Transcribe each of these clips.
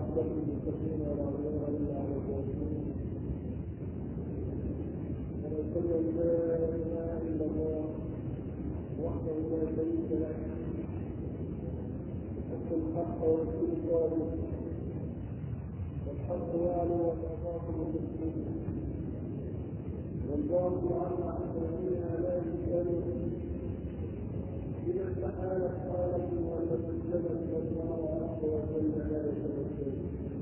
عقبة للمتقين ولا عدوان إلا على الظالمين ونشهد أن لا إله إلا الله وحده لا شريك له حق الحق ويكون الصالح والحق يعلو والباطل يسلم والباطل عن الذين لا يسألون إذا استحالت حالة ولا تسلمت الله عز وجل لا يتوكل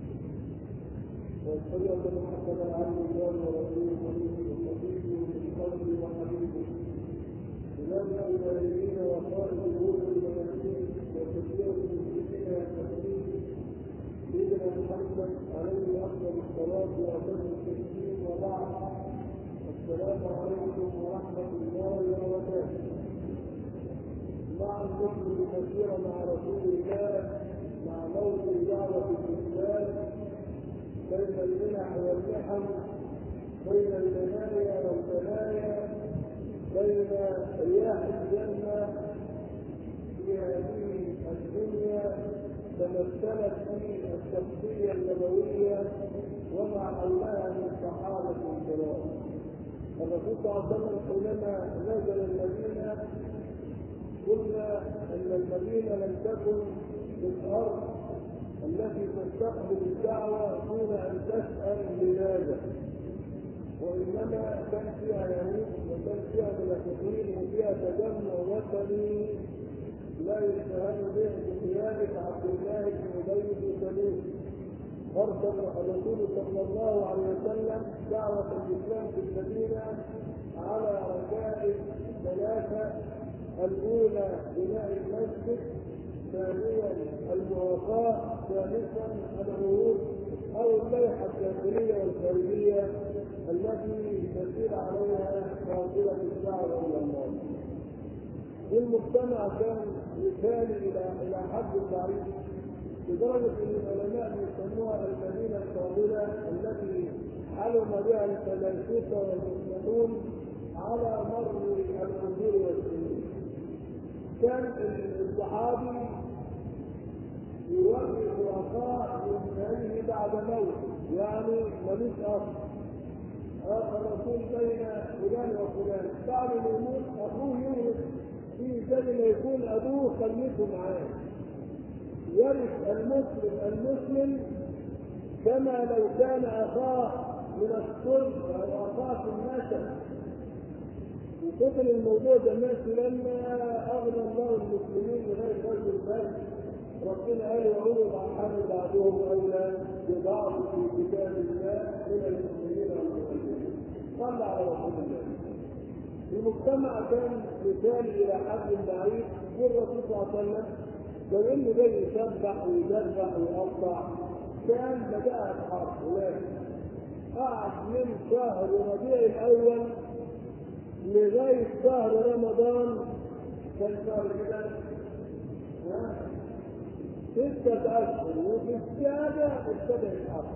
واشهد ان محمدا عبد الله ورسوله وصفيه من قلبه وحبيبه إمام الوالدين وقائد الروح المناسين وكثير المسلمين والتسليم سيدنا محمد عليه افضل الصلاه واتم التسليم وبعد السلام عليكم ورحمه الله وبركاته مع النصر المسير مع رسول الله مع موت دعوة الإسلام بين المنح والمحن بين المنايا والبلايا بين رياح الجنة في هذه الدنيا تمثلت في الشخصية النبوية وما حولها من صحابة الكرام الرسول صلى الله عليه وسلم حينما نزل المدينة قلنا ان المدينه لم تكن بالارض التي تستقبل الدعوه دون ان تسال لماذا وانما كان فيها يهود وكان فيها منافقين وفيها تجمع وثني لا يستهان به بقياده عبد الله بن ابي بن سلول ارسل الرسول صلى الله عليه وسلم دعوه الاسلام في المدينه على ركائز ثلاثه الأولى بناء المسجد ثانيا الموافاة ثالثا العروض أو الليحة الداخلية والخارجية التي تسير عليها قاصرة الدعوة إلى الله. المجتمع كان مثالي إلى إلى حد بعيد لدرجة أن العلماء يسموها المدينة الفاضلة التي حلم بها الفلاسفة والمسلمون على مر العصور والسنين. كان الصحابي يوجه عطاء من بعد موت يعني ملوش اخ اخ الرسول بين فلان وفلان بعد ما يموت اخوه يورث في زمن يكون ابوه خليته معاه يرث المسلم المسلم كما لو كان اخاه من الصلب او اخاه في النسب وصل الموضوع ده الناس لما اغنى الله المسلمين لغايه رجل البلد ربنا قال وعلوا الارحام بعضهم اولى ببعض في كتاب الله من المسلمين والمسلمين صلى على رسول الله المجتمع كان مثالي الى حد بعيد والرسول صلى الله عليه وسلم لو انه جاي يسبح ويذبح ويقطع كان بدأ الحرب ولكن قعد من شهر ربيع الاول لغاية شهر رمضان كان شهر كده ستة أشهر وفي السابع ابتدى الحرب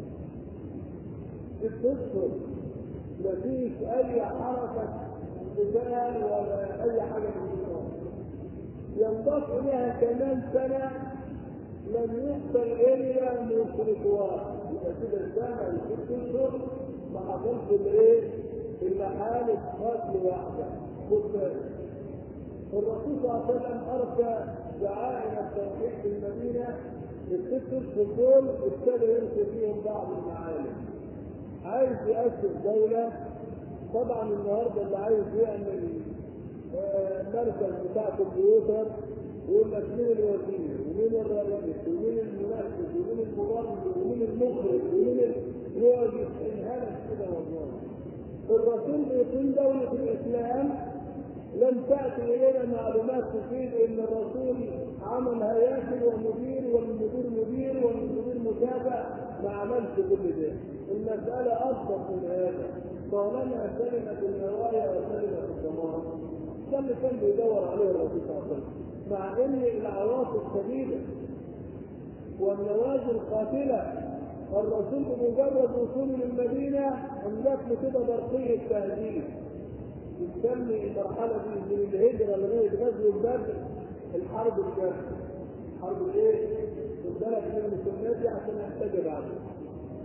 ست أشهر مفيش أي حركة قتال ولا أي حاجة من الشهر ينضاف إليها كمان سنة لم يحصل إلا مشرك واحد يبقى كده السنة ست أشهر ما حصلش الإيه؟ إلا حالة قتل واحدة خد بالك الرسول صلى الله عليه وسلم أرسل دعائم التوحيد في المدينة الست أشهر دول ابتدى يرسل فيهم بعض المعالم عايز يأسس دولة طبعا النهارده اللي عايز يعمل مركز بتاع كمبيوتر يقول لك مين الوزير ومين الرئيس ومين المنفذ ومين المبرر ومين المخرج ومين يقعد ينهلك كده والله الرسول بيقول دولة الإسلام لم تأتي إلينا معلومات تفيد إن الرسول عمل هياكل ومدير والمدير مدير والمدير متابع ما عملش كل ده المسألة أبسط من هذا طالما كلمة النوايا وكلمة الضمان ده اللي كان بيدور عليه الرسول صلى الله عليه وسلم مع ان العواصف شديده والنوازل قاتله الرسول بمجرد وصوله للمدينه املك له كده برقيه تهديد يسمي المرحله دي من الهجره لغايه غزو بدر الحرب الجافه حرب الايه؟ خد بالك من المسميات دي عشان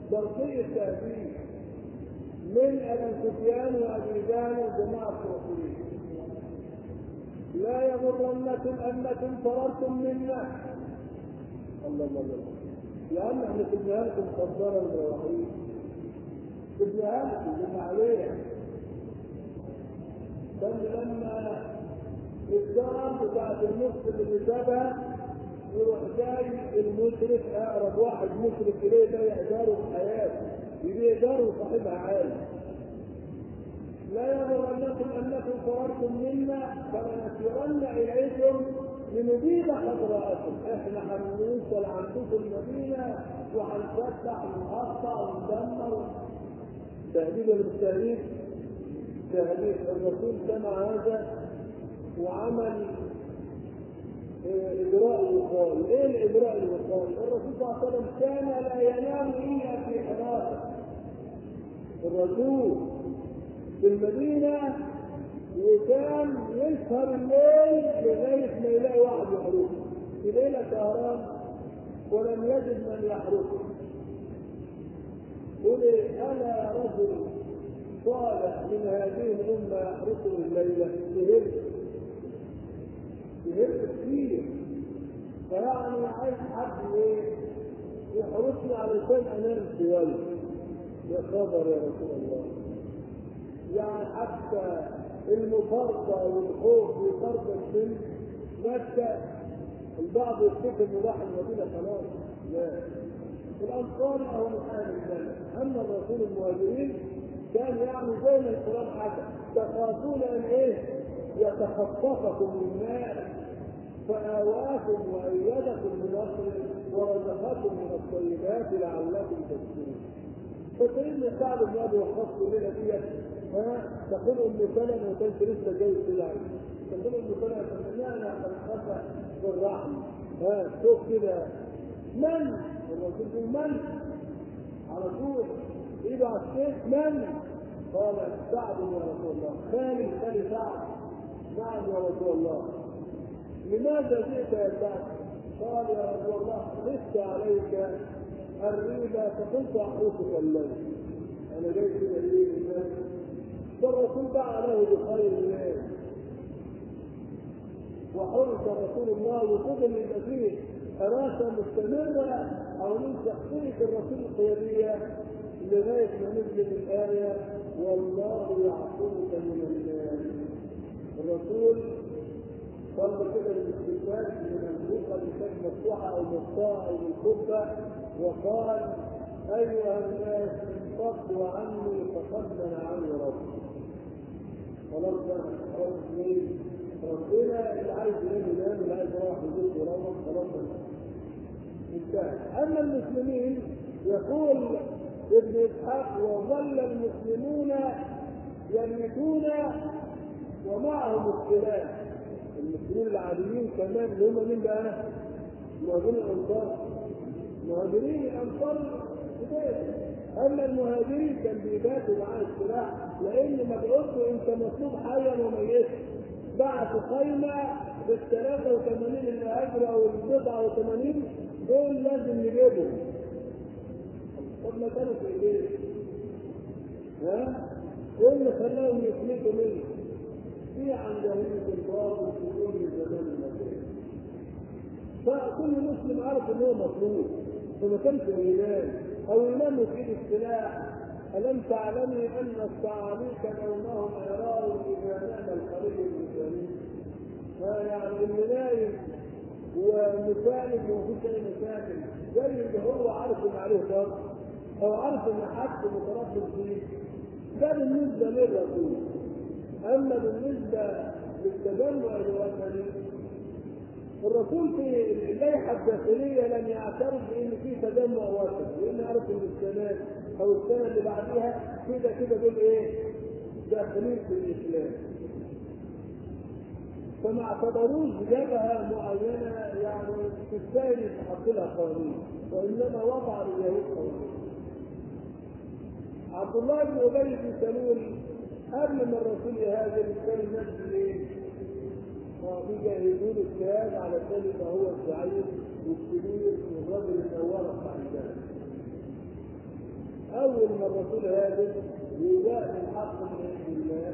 برقية التهديد من ابي سفيان وابي جهل وجماعه الرسولين لا يغرنكم انكم فررتم منا الله الله الله لان احنا سيبناها لكم مقدره ومروحين سيبناها لكم اللي عليها كان لما الدار بتاعت النص اللي سابها يروح جاي المشرك اقرب واحد مشرك اليه ده يقدره في حياته يبيع داره صاحبها عالي لا يغرنكم انكم فررتم منا فلنسيرن اليكم لنبيد حضراتكم احنا هنوصل عندكم المدينه وهنفتح ونقطع وندمر تهديد ولا مش تهديد؟ تهديد الرسول سمع هذا وعمل اجراء الوقايه، ايه الاجراء الوقايه؟ الرسول صلى الله عليه وسلم كان لا ينام الا في حراسه الرسول في المدينه وكان يسهر الليل لغايه ما يلاقي واحد يحرسه في ليله سهران ولم يجد من يحرسه قل انا رجل صالح من هذه الامه يحرسه الليله سهرت سهرت كتير فيعني عايز حد ايه يحرسني علشان انام شويه يا خبر يا رسول الله يعني حتى المفارقه والخوف وفرق السن بس البعض يفتكر ان راح المدينه خلاص لا الانصار او من اهل الجنه اما الرسول المهاجرين كان يعني زي ما القران حكى تخافون ان ايه يتخطفكم الناس فآواكم وأيدكم بنصره ورزقكم من الطيبات لعلكم تشكرون. فسيدنا سعد بن ابي وقاص الليله ديت ها تقول ام سلمه وكانت لسه جاي كده تقول ام سلمه سمعنانا قد خفى بالرحم ها شوف كده من؟ الرسول يقول من؟ على طول ايده على السيف من؟ قال سعد يا رسول الله خالي خالي سعد نعم يا رسول الله لماذا جئت يا سعد؟ قال يا رسول الله خفت عليك الريبة فقلت أحرسك الليل أنا جاي كده ليه لله فالرسول دعا له بخير الليل وحرس رسول الله وفضل يبقى فيه حراسة مستمرة حوالين شخصية الرسول القيادية لغاية ما نزلت الآية والله يعصمك من الناس الرسول صلى كده بالاستفاد من البوقه اللي كانت مفتوحه او مفتوحه او بالخبه وقال ايها الناس انفضوا عني فقد منعني ربي خلاص بقى خلاص ليه؟ ربنا اللي عايز ينام ينام اللي عايز يروح البيت يروح خلاص انتهى اما المسلمين يقول ابن اسحاق وظل المسلمون يميتون ومعهم السلاح المسلمين العاديين كمان اللي هم مين بقى؟ مهاجرين الانصار مهاجرين الانصار بداية اما المهاجرين كان بيباتوا معاه السلاح لان مبعوثه انت مطلوب حيا وميت بعثوا خيمه بال 83 اللي هاجروا او ال 89 دول لازم نجيبهم طب ما كانوا في ايدينا ها؟ ايه اللي خلاهم يفلتوا منه؟ في عندهم الباطل في كل زمان ومكان فكل مسلم عارف ان هو مطلوب فما كانش ايمان او ينام في ايد السلاح الم تعلمي ان الصعاليك نومهم عراء اذا نام القريب المسلمين فيعني اللي نايم ومسالم ومفيش اي مشاكل زي اللي هو عارف ان عليه ضغط او عارف ان حد متردد فيه ده بالنسبه للرسول اما بالنسبه للتجمع الوطني الرسول في اللائحه الداخليه لم يعترف بان في تجمع وطني لان عرف ان السنه او السنه اللي بعديها كده كده دول ايه؟ داخلين في الاسلام فما اعتبروش جبهه معينه يعني تستاهل يتحط لها قانون وانما وضع لليهود قانون عبد الله بن ابي بن سلول قبل ما الرسول يهاجر كان الناس ايه؟ بيجهزون الكتاب علشان يبقى هو الزعيم والكبير والراجل المنوره بتاع الجنه. اول ما الرسول هاجر وجاء بالحق من عند الله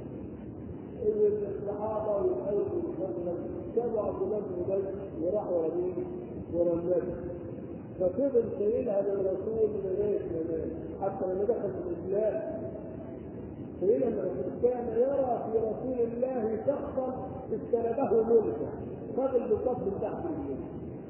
الصحابه والاوس والخزرج سابوا عبد الله بن ابي وراحوا ورا مين؟ ورا النبي ففضل شايلها للرسول لغايه ما مات حتى لما دخل في الاسلام شايلها للرسول كان يرى في رسول الله شخصا استلبه ملكا فضل بالصف تحت رجله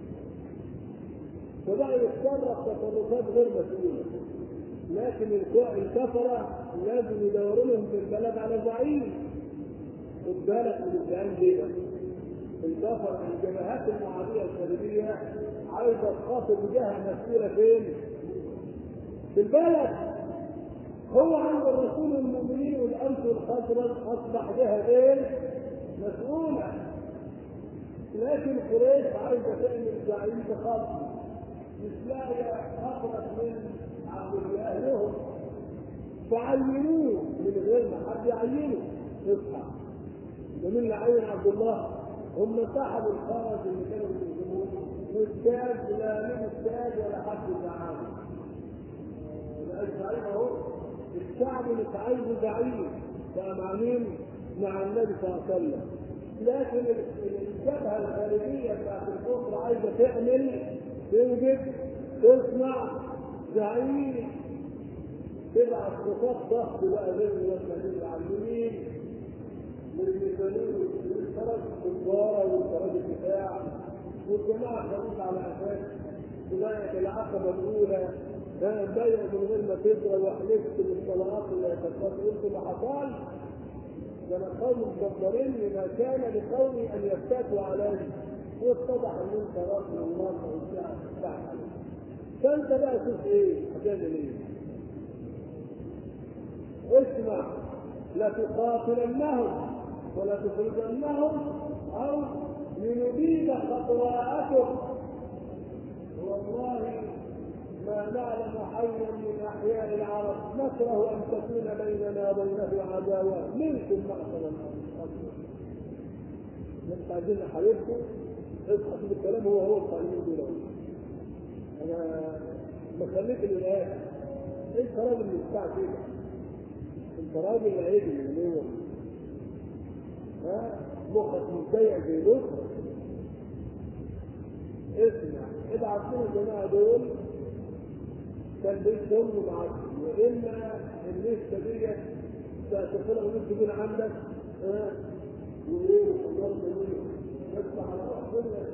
فبقى يتصرف تصرفات غير مسؤوله لكن الكفره لازم يدوروا لهم في البلد على زعيم خد بالك من الكلام ده الكفر الجبهات المعاديه الخارجيه عايزه تخاطب جهه مسؤوله فين؟ في البلد هو عند الرسول المؤمنين والامس والخزرج اصبح جهه ايه؟ مسؤوله لكن قريش عايزه تعمل زعيم تخاطب مش لاقيه اقرب من عبد الله لهم فعينوه من غير ما حد يعينه اصحى ومن اللي عين عبد الله هم سحبوا الخرج اللي كانوا بيجيبوه والتاج لا من التاج ولا حد زعامه لا الزعيم اهو الشعب مش عايزه زعيم بقى مع مين؟ مع النبي صلى الله عليه وسلم لكن الجبهه الخارجيه بتاعت الكفر عايزه تعمل توجد تصنع زعيم تبعت خطاب ضغط بقى غير المسلمين على اليمين والمثالين والفرج الكبارة والفرج الدفاع والجماعة خلوك على أساس بداية العقبة الأولى بيع من غير ما تدرى وحلفت بالصلوات اللي هتخلص قلت ما حصل ده انا قوم مكبرين لما كان لقومي ان يفتاتوا علي واتضح ان انت راجل الله والشعب بتاعك فانت بقى شوف ايه هتعمل ايه اسمع لتقاتلنهم ولا تخرجنهم او لنبيد خطواءكم والله ما نعلم حيا من احياء العرب نكره ان تكون بيننا وبينه عداوه منكم معشر انت عايزين نحاربكم اصحى الكلام هو هو القانون دول انا بخليك للاخر انت راجل مستع كده انت راجل عيب من هو ها مخك متضيق زي لوك اسمع ابعت لهم الجماعه دول كان بيتهم معاك واما الليسته ديت تدخلها ونص تكون عندك ها وايه وحضرت ايه ادفع على ربنا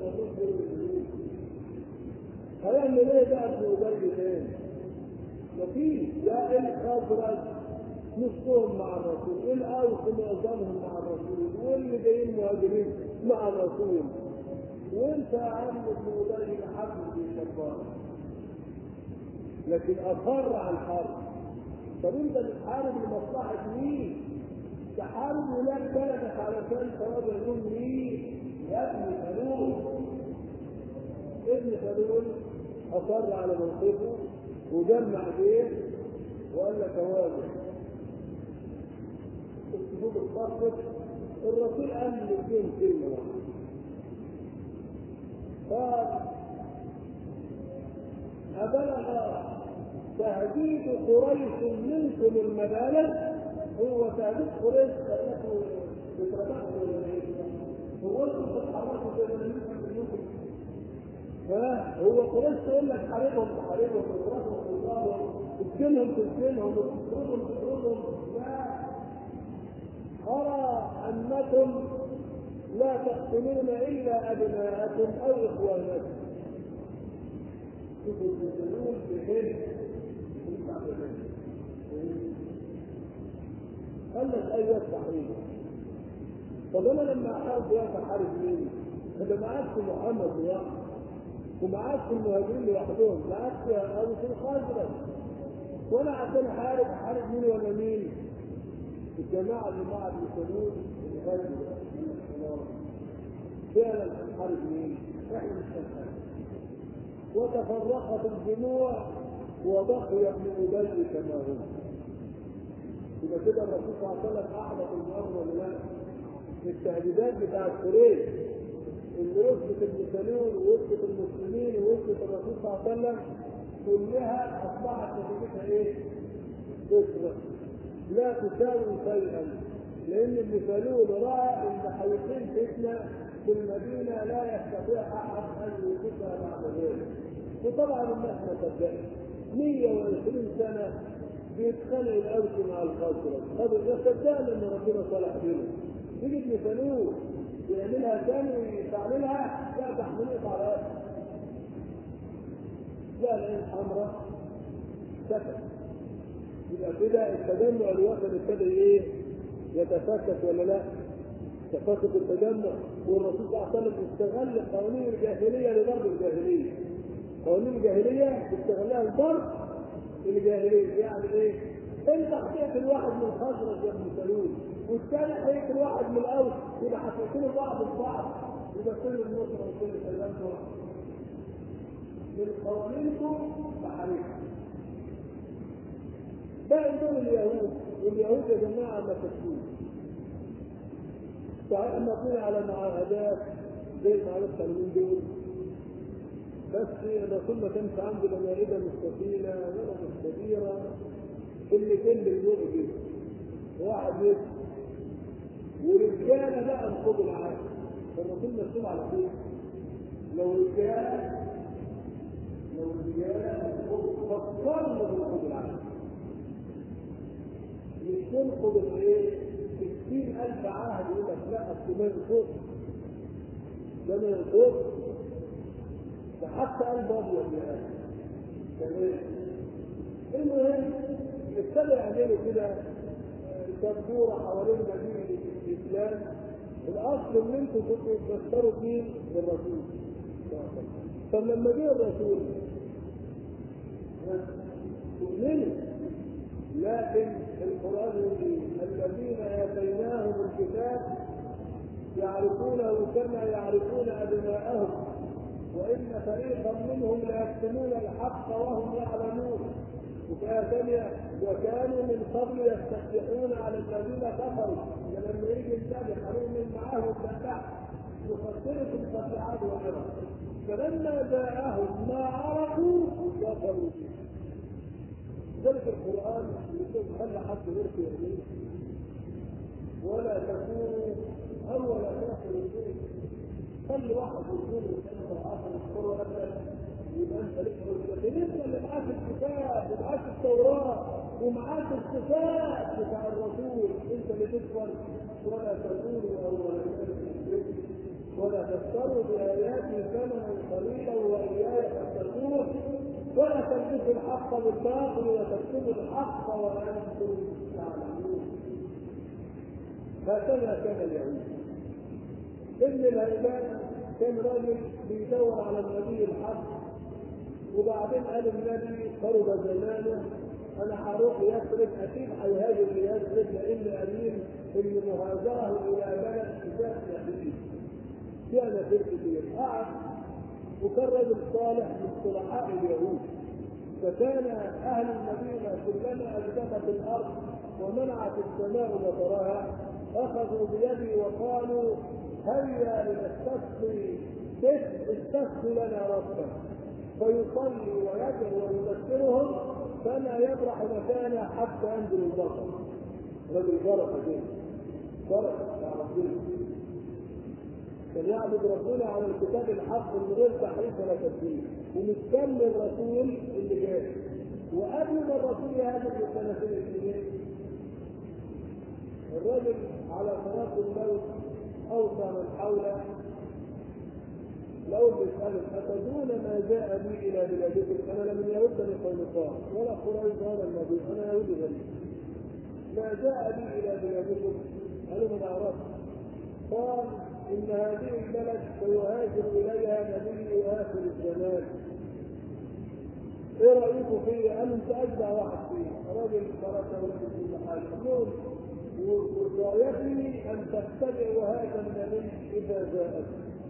هيعمل ايه بقى في ابي تاني؟ مفيش لا الخزرج نصهم مع الرسول الاوس معظمهم مع الرسول واللي جايين مهاجرين مع الرسول وانت يا عم ابن ابي حبل في شباب لكن اصر على الحرب طب انت بتحارب لمصلحه مين؟ تحارب ولاد بلدك علشان تراجع لهم مين؟ يا ابن فلول ابن فلول اصر على موقفه وجمع بيه وقال لك اواجه السجود الصرف الرسول قال الاثنين كلمه واحده قال أبلغ تهديد قريش منكم المبالغ هو تهديد قريش خلته بتربحوا ولا ايه؟ هو انتم بتتحركوا زي ما انتم ها هو قريش تقول لك حاربهم تحاربهم تضربهم تضربهم تسجنهم تسجنهم تطردهم تطردهم لا أرى أنكم لا تقتلون إلا أبناءكم أو إخوانكم تقتلون بحلم قال لك أيها التحريم طب أنا لما أحارب واحد أحارب مين؟ أنا معاك محمد لوحده ومعاك المهاجرين لوحدهم معاك أبو في الخزرج وأنا عشان أحارب أحارب مين ولا مين؟ الجماعة اللي مع ابن سلول الغزو فعلا هنحارب مين؟ احنا مش هنحارب وتفرقت الجموع وبقي ابن ابي كما هو يبقى كده الرسول صلى الله عليه وسلم احبط الامر ولا لا؟ التهديدات بتاعت قريش اللي وصلت ابن سلول ووصلت المسلمين ووصلت الرسول صلى الله عليه وسلم كلها اصبحت نتيجتها ايه؟ كفر لا تساوي شيئا لان ابن سلول راى ان هيقيم فتنه في المدينه لا يستطيع احد ان يوقفها بعد ذلك وطبعا الناس ما صدقت 120 سنه بيتخانق الاوس مع الخزرج طب ده صدقنا ان ربنا صالح بينا يجي ابن سلول يعملها تاني ويستعملها لا تحمليه على أسف. لا العين حمراء سكت يبقى كده التجمع الوطني ابتدى ايه؟ يتفكك ولا لا؟ تفكك التجمع والرسول صلى الله عليه وسلم استغل قوانين الجاهليه لضرب الجاهليه. قوانين الجاهليه استغلها لضرب الجاهليه يعني ايه؟ انت هتقتل واحد من الخزرج يا ابن سلول والثاني هيقتل واحد من الاوس يبقى هتقتلوا بعض البعض يبقى كل النصره وكل التجمع من قوانينكم بحريقها باقي دول اليهود واليهود يا جماعه ما كسبوش صحيح ماضيين على معاهدات زي ما عرفت من دول بس الرسول ما كانش عنده لا مائده مستطيله ولا مستديره كلمتين بالمؤذي واحد يسكت ورجاله بقى انقضوا العهد الرسول مسؤول على كده لو رجاله لو رجاله فكرنا بنقض العهد مش تنقض الايه؟ 60000 عهد يقول لك لا اصل ما ينقض ده ما ينقض ده حتى قلب ابيض يا اخي تمام المهم ابتدى يعملوا كده تدور حوالين مدينه الاسلام الاصل ان انتم كنتوا تبشروا فيه بالرسول فلما جه الرسول تؤمنوا لكن القرآن يقول الذين آتيناهم الكتاب يعرفونه كما يعرفون أبناءهم وإن فريقا منهم ليكتمون الحق وهم يعلمون وفي ثانية وكانوا من قبل يستفتحون على الذين كفروا لما يجي النبي قالوا من معاه الفتاح يفسرك الفتحات وغيرها فلما جاءهم ما عرفوا كفروا به ذلك القرآن يقول خلى حد يرثي يمين ولا تكونوا أول كافر به خلي واحد يقول أنت آخر القرى مثلا يبقى أنت لك بالنسبة اللي معاك الكتاب ومعاك التوراة ومعاك الصفات بتاع الرسول أنت اللي تكفر ولا تقولوا أول كافر ولا تشتروا بآياتي ثمنا قليلا وإياي فاتقون ولا تلبسوا الحق بالباطل وتكتبوا الحق وانتم تعلمون هكذا كان اليهود ابن الهيبان كان راجل بيدور على النبي الحق وبعدين قال النبي قرب زمانه انا هروح يثرب اكيد هيهاجر ليثرب لان امين ان مهاجره الى بلد كتاب يهودي كان في كبير قعد وكان رجل صالح من صلحاء اليهود فكان اهل المدينه كلما اجدبت الارض ومنعت السماء مطرها اخذوا بيدي وقالوا هيا لنستسقي استسقي لنا ربك فيصلي ويدعو ويذكرهم فلا يبرح مكانه حتى ينزل البصر رجل بركه كده بركه يا ربنا كان يعبد ربنا على الكتاب الحق من غير تحريف ولا تبديل ومستني الرسول اللي جاي وقبل ما الرسول يهاجر بالسنتين الاثنين الرجل على صراط الموت اوصى من حوله لو بيسألك أتدرون ما جاء بي إلى بلادكم أنا لم يردني قينقاع ولا قريش ولا النبي أنا يهودي غريب ما جاء بي إلى بلادكم قالوا ما نعرفش قال إن هذه البلد سيهاجر إليها نبي آخر الزمان. إيه رأيكم فيه؟ قال أنت أجدع واحد فيه، راجل بركة ولا كل حاجة. نقول ورايتي أن تتبعوا هذا النبي إذا جاءت.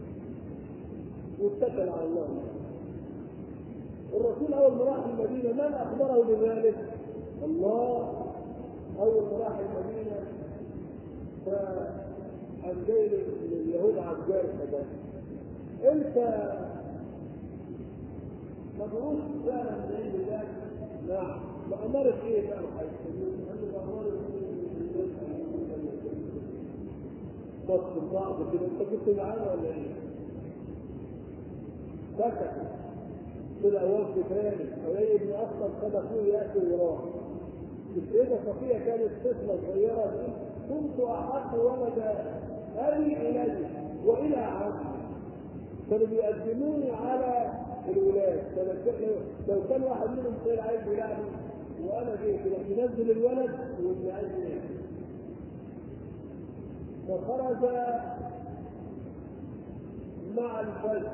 واتكل على الله. الرسول أول ما راح المدينة من أخبره بذلك؟ الله أول ما راح المدينة ف الجيل اليهود على الجارح ده انت مبعوث فعلا من عند ايه بقى بص بعض كده انت كنت معانا ولا ايه؟ سكت طلع وفد ثاني حبيب بن اصلا خد اخوه ياتي وراه السيده صفيه كانت طفله صغيره دي كنت احق ولد ابي الي والى عمي كانوا بيقدموني على الولاد لو كان واحد منهم صغير عايز يلعب وانا جيت ينزل الولد واللي عايز يلعب فخرج مع الفجر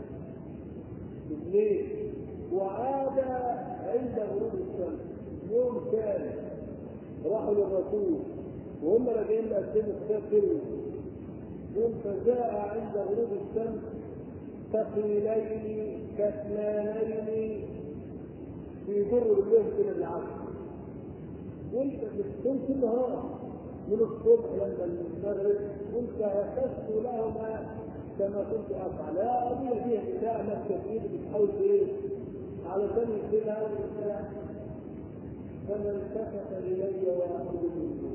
اثنين وعاد عند غروب الشمس يوم ثالث راحوا للرسول وهم راجعين مقسموا كتاب كلمه يوم فجاء عند غروب الشمس ثقيلين كتمانين في در اليوم من العصر وانت بتكون كل نهار من الصبح لما المغرب قلت يخص لهما كما كنت افعل لا قضيه فيها بتاع ناس كثير بتحاول ايه علشان يقتلها وبتاع فمن التفت الي واخذ منه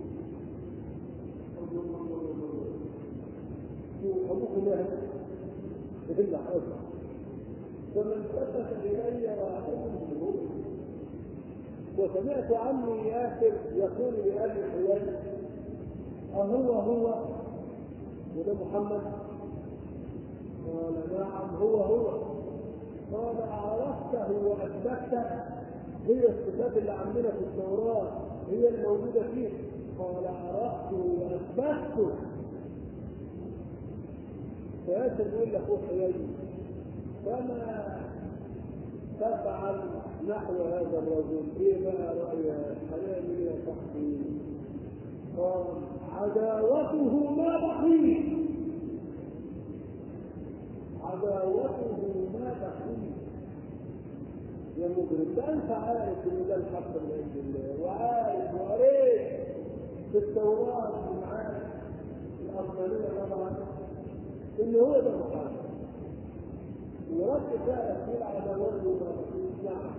ابوكم لا الا حصل فمن التفت الي واخذ منه وسمعت عمي ياسر يقول لابي حيان أهو هو وده محمد قال نعم هو هو قال عرفته وأثبته هي الصفات اللي عندنا في التوراة هي الموجودة فيه قال عرفته وأثبته فياسر بيقول لاخوه حيي فما تفعل نحو هذا الرجل ايه بقى رايك هنعمل يا صاحبي قال عداوته ما بقي عداوته ما بقي يا مجرم ده انت عارف ان ده الحق من عند الله وعارف وقريت في التوراه اللي معاك الافضليه طبعا ان هو ده محمد ورد فعل في عداوته ما بقي نعم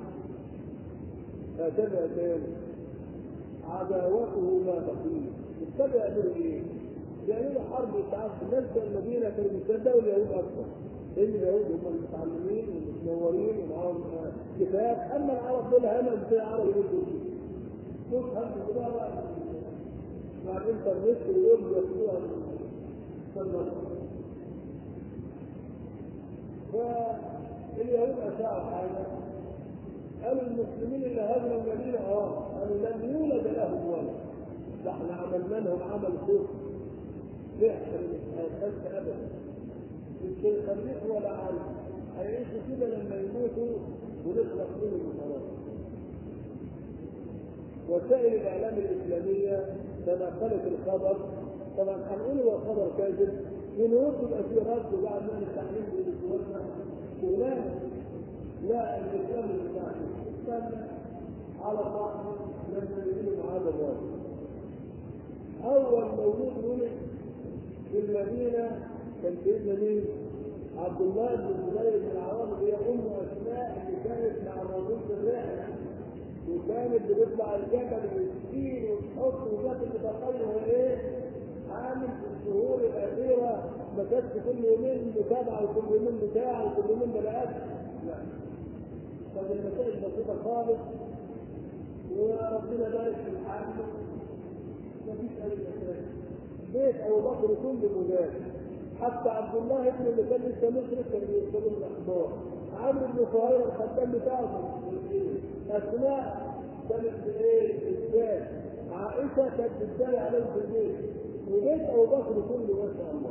هكذا كان عداوته ما بقي ابتدى يعملوا ايه؟ يعملوا حرب وتعرف الناس في المدينه كانوا بيصدقوا اليهود اكثر لان اليهود هم المتعلمين والمتنورين ومعاهم كتاب اما العرب دول همل زي العرب يقولوا شوف هم كده بقى مع الانترنت ويوم ياخدوها فاليهود اشاعوا حاجه قالوا المسلمين اللي هاجروا المدينه اه قالوا لم يولد لهم ولد ده احنا عملنا لهم عمل كفر سحر مش هيخس ابدا مش هيخليك ولا عالم هيعيشوا كده لما يموتوا ونخلص منهم خلاص وسائل الاعلام الاسلاميه تناقلت الخبر طبعا هنقول هو خبر كاذب ونوصل يبقى في رد وبعد ما التحليل بإخواننا شغلانه لا الاسلام بتاعنا استنى على صاحبه لما يجيب هذا الراجل اول مولود ولد في المدينه كان سيدنا مين؟ عبد الله بن الزبير بن العوام هي ام اسماء اللي كانت مع الرسول في الرحله وكانت بتطلع الجبل وتشيل وتحط وكانت بتتخيل ايه؟ عامل في الشهور الاخيره ما كانتش كل يومين بسبعه وكل يومين بساعه وكل يومين بلا اكل لا فالمسائل بسيطه خالص وربنا بارك في الحمل مفيش اي مشاكل بيت ابو بكر كله مجاز حتى عبد الله ابن اللي كان لسه مشرك كان بيوصلوا الاخبار عمرو بن فهيره الخدام بتاعه اسماء كانت بايه؟ ازاي؟ عائشه كانت بتداري عليه في البيت وبيت ابو بكر كله ما شاء الله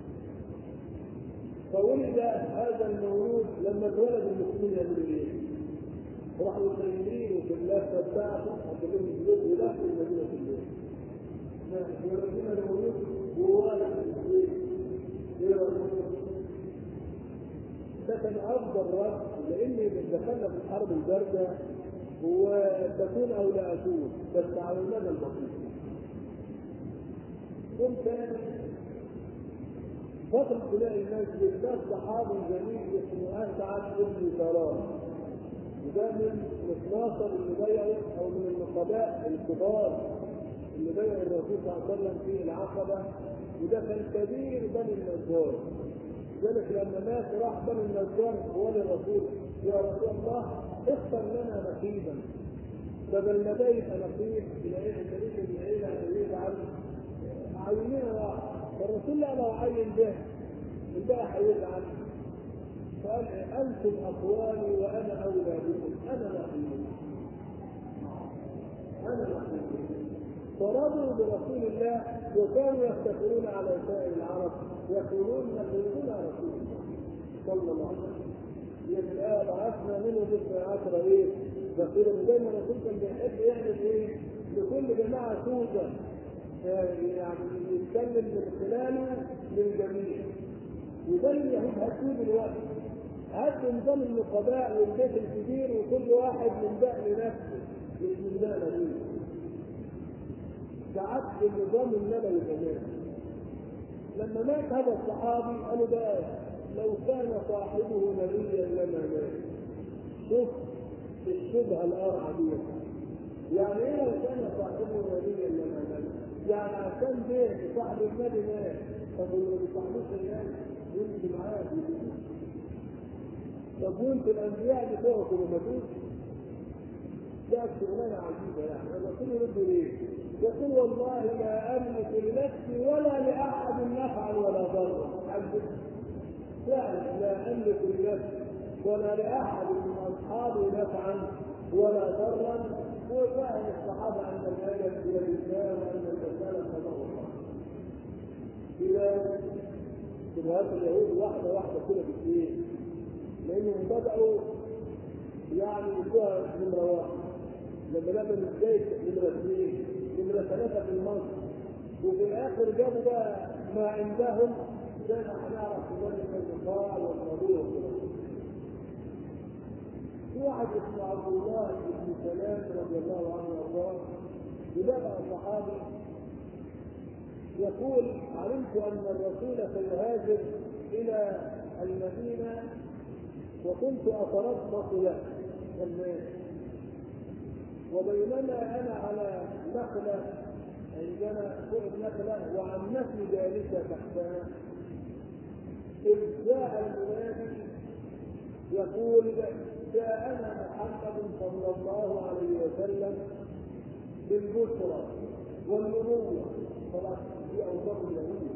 فولد هذا المولود لما اتولد المسلمين يعملوا ايه؟ راحوا يصيرين في اللفه بتاعته حتى كانوا البيت ولفوا المدينه في البيت ولكن المولود هو ده كان افضل رد لان دخلنا في الحرب البارده وتكون او لا اكون بس على المدى البسيط كنت فترة تلاقي الناس بالذات صحابي جميل اسمه اسعد بن سلام وده من 12 اللي بيعوا او من النقباء الكبار اللي بيعوا الرسول صلى الله عليه وسلم في العقبه وده كان كبير بني النجار ذلك لما مات راح بني النجار هو للرسول يا رسول الله اختر لنا نقيبا بدل ما ده يبقى نقيب الى الشريك العيله اللي يجعل عيننا واحد فالرسول لا لو عين به الباقي هيزعل قال انتم اخواني وانا اولى بكم انا نقيب انا نقيب فرضوا برسول الله وكانوا يفتخرون على سائر العرب يقولون نقيمنا رسول الله صلى الله عليه وسلم يبقى بعثنا منه مثل عشرة ايه بصيرا دايما الرسول كان بيحب يعمل ايه لكل جماعه سوزه يعني يتكلم من خلاله للجميع وده اللي اليهود هتسيب دلوقتي هات نظام النقباء والبيت الكبير وكل واحد من ده لنفسه مش من ده لنفسه ده عكس النظام النبوي كمان لما مات هذا الصحابي قالوا ده لو كان صاحبه نبيا لما مات شوف الشبهه القرعه دي يعني ايه لو كان صاحبه نبيا لما مات يعني عشان ده صاحب النبي مات طب ولو ما صاحبوش النبي يمشي معاه طب وانتوا الانبياء بتوعكم ما ماتوش ده شغلانه عجيبه يعني الرسول يرد ليه؟ يقول والله لا املك لنفسي ولا لاحد نفعا ولا ضرا فعلا لا املك لنفسي ولا لاحد من اصحابي نفعا ولا ضرا وفهم الصحابه ان الايه هي الانسان وان الانسان خلقه الله الى شبهات اليهود واحده واحده كده باثنين لانهم بداوا يعني يدوها نمره واحد لما لقوا الزيت نمره اثنين نمرة ثلاثة في المنصب وفي الآخر جابوا بقى ما عندهم زي ما هنعرف في ذلك النقاع والموضوع في واحد اسمه عبد الله بن سلام رضي الله عنه وارضاه بلغ صحابي يقول علمت ان الرسول سيهاجر الى المدينه وكنت اتربص له الناس وبينما انا على نخله عندنا فوق النخله وعمتي جالسه تحتها اذ جاء المنادي يقول جاءنا محمد صلى الله عليه وسلم بالبشرى والنبوه خلاص في اوصاف اليهود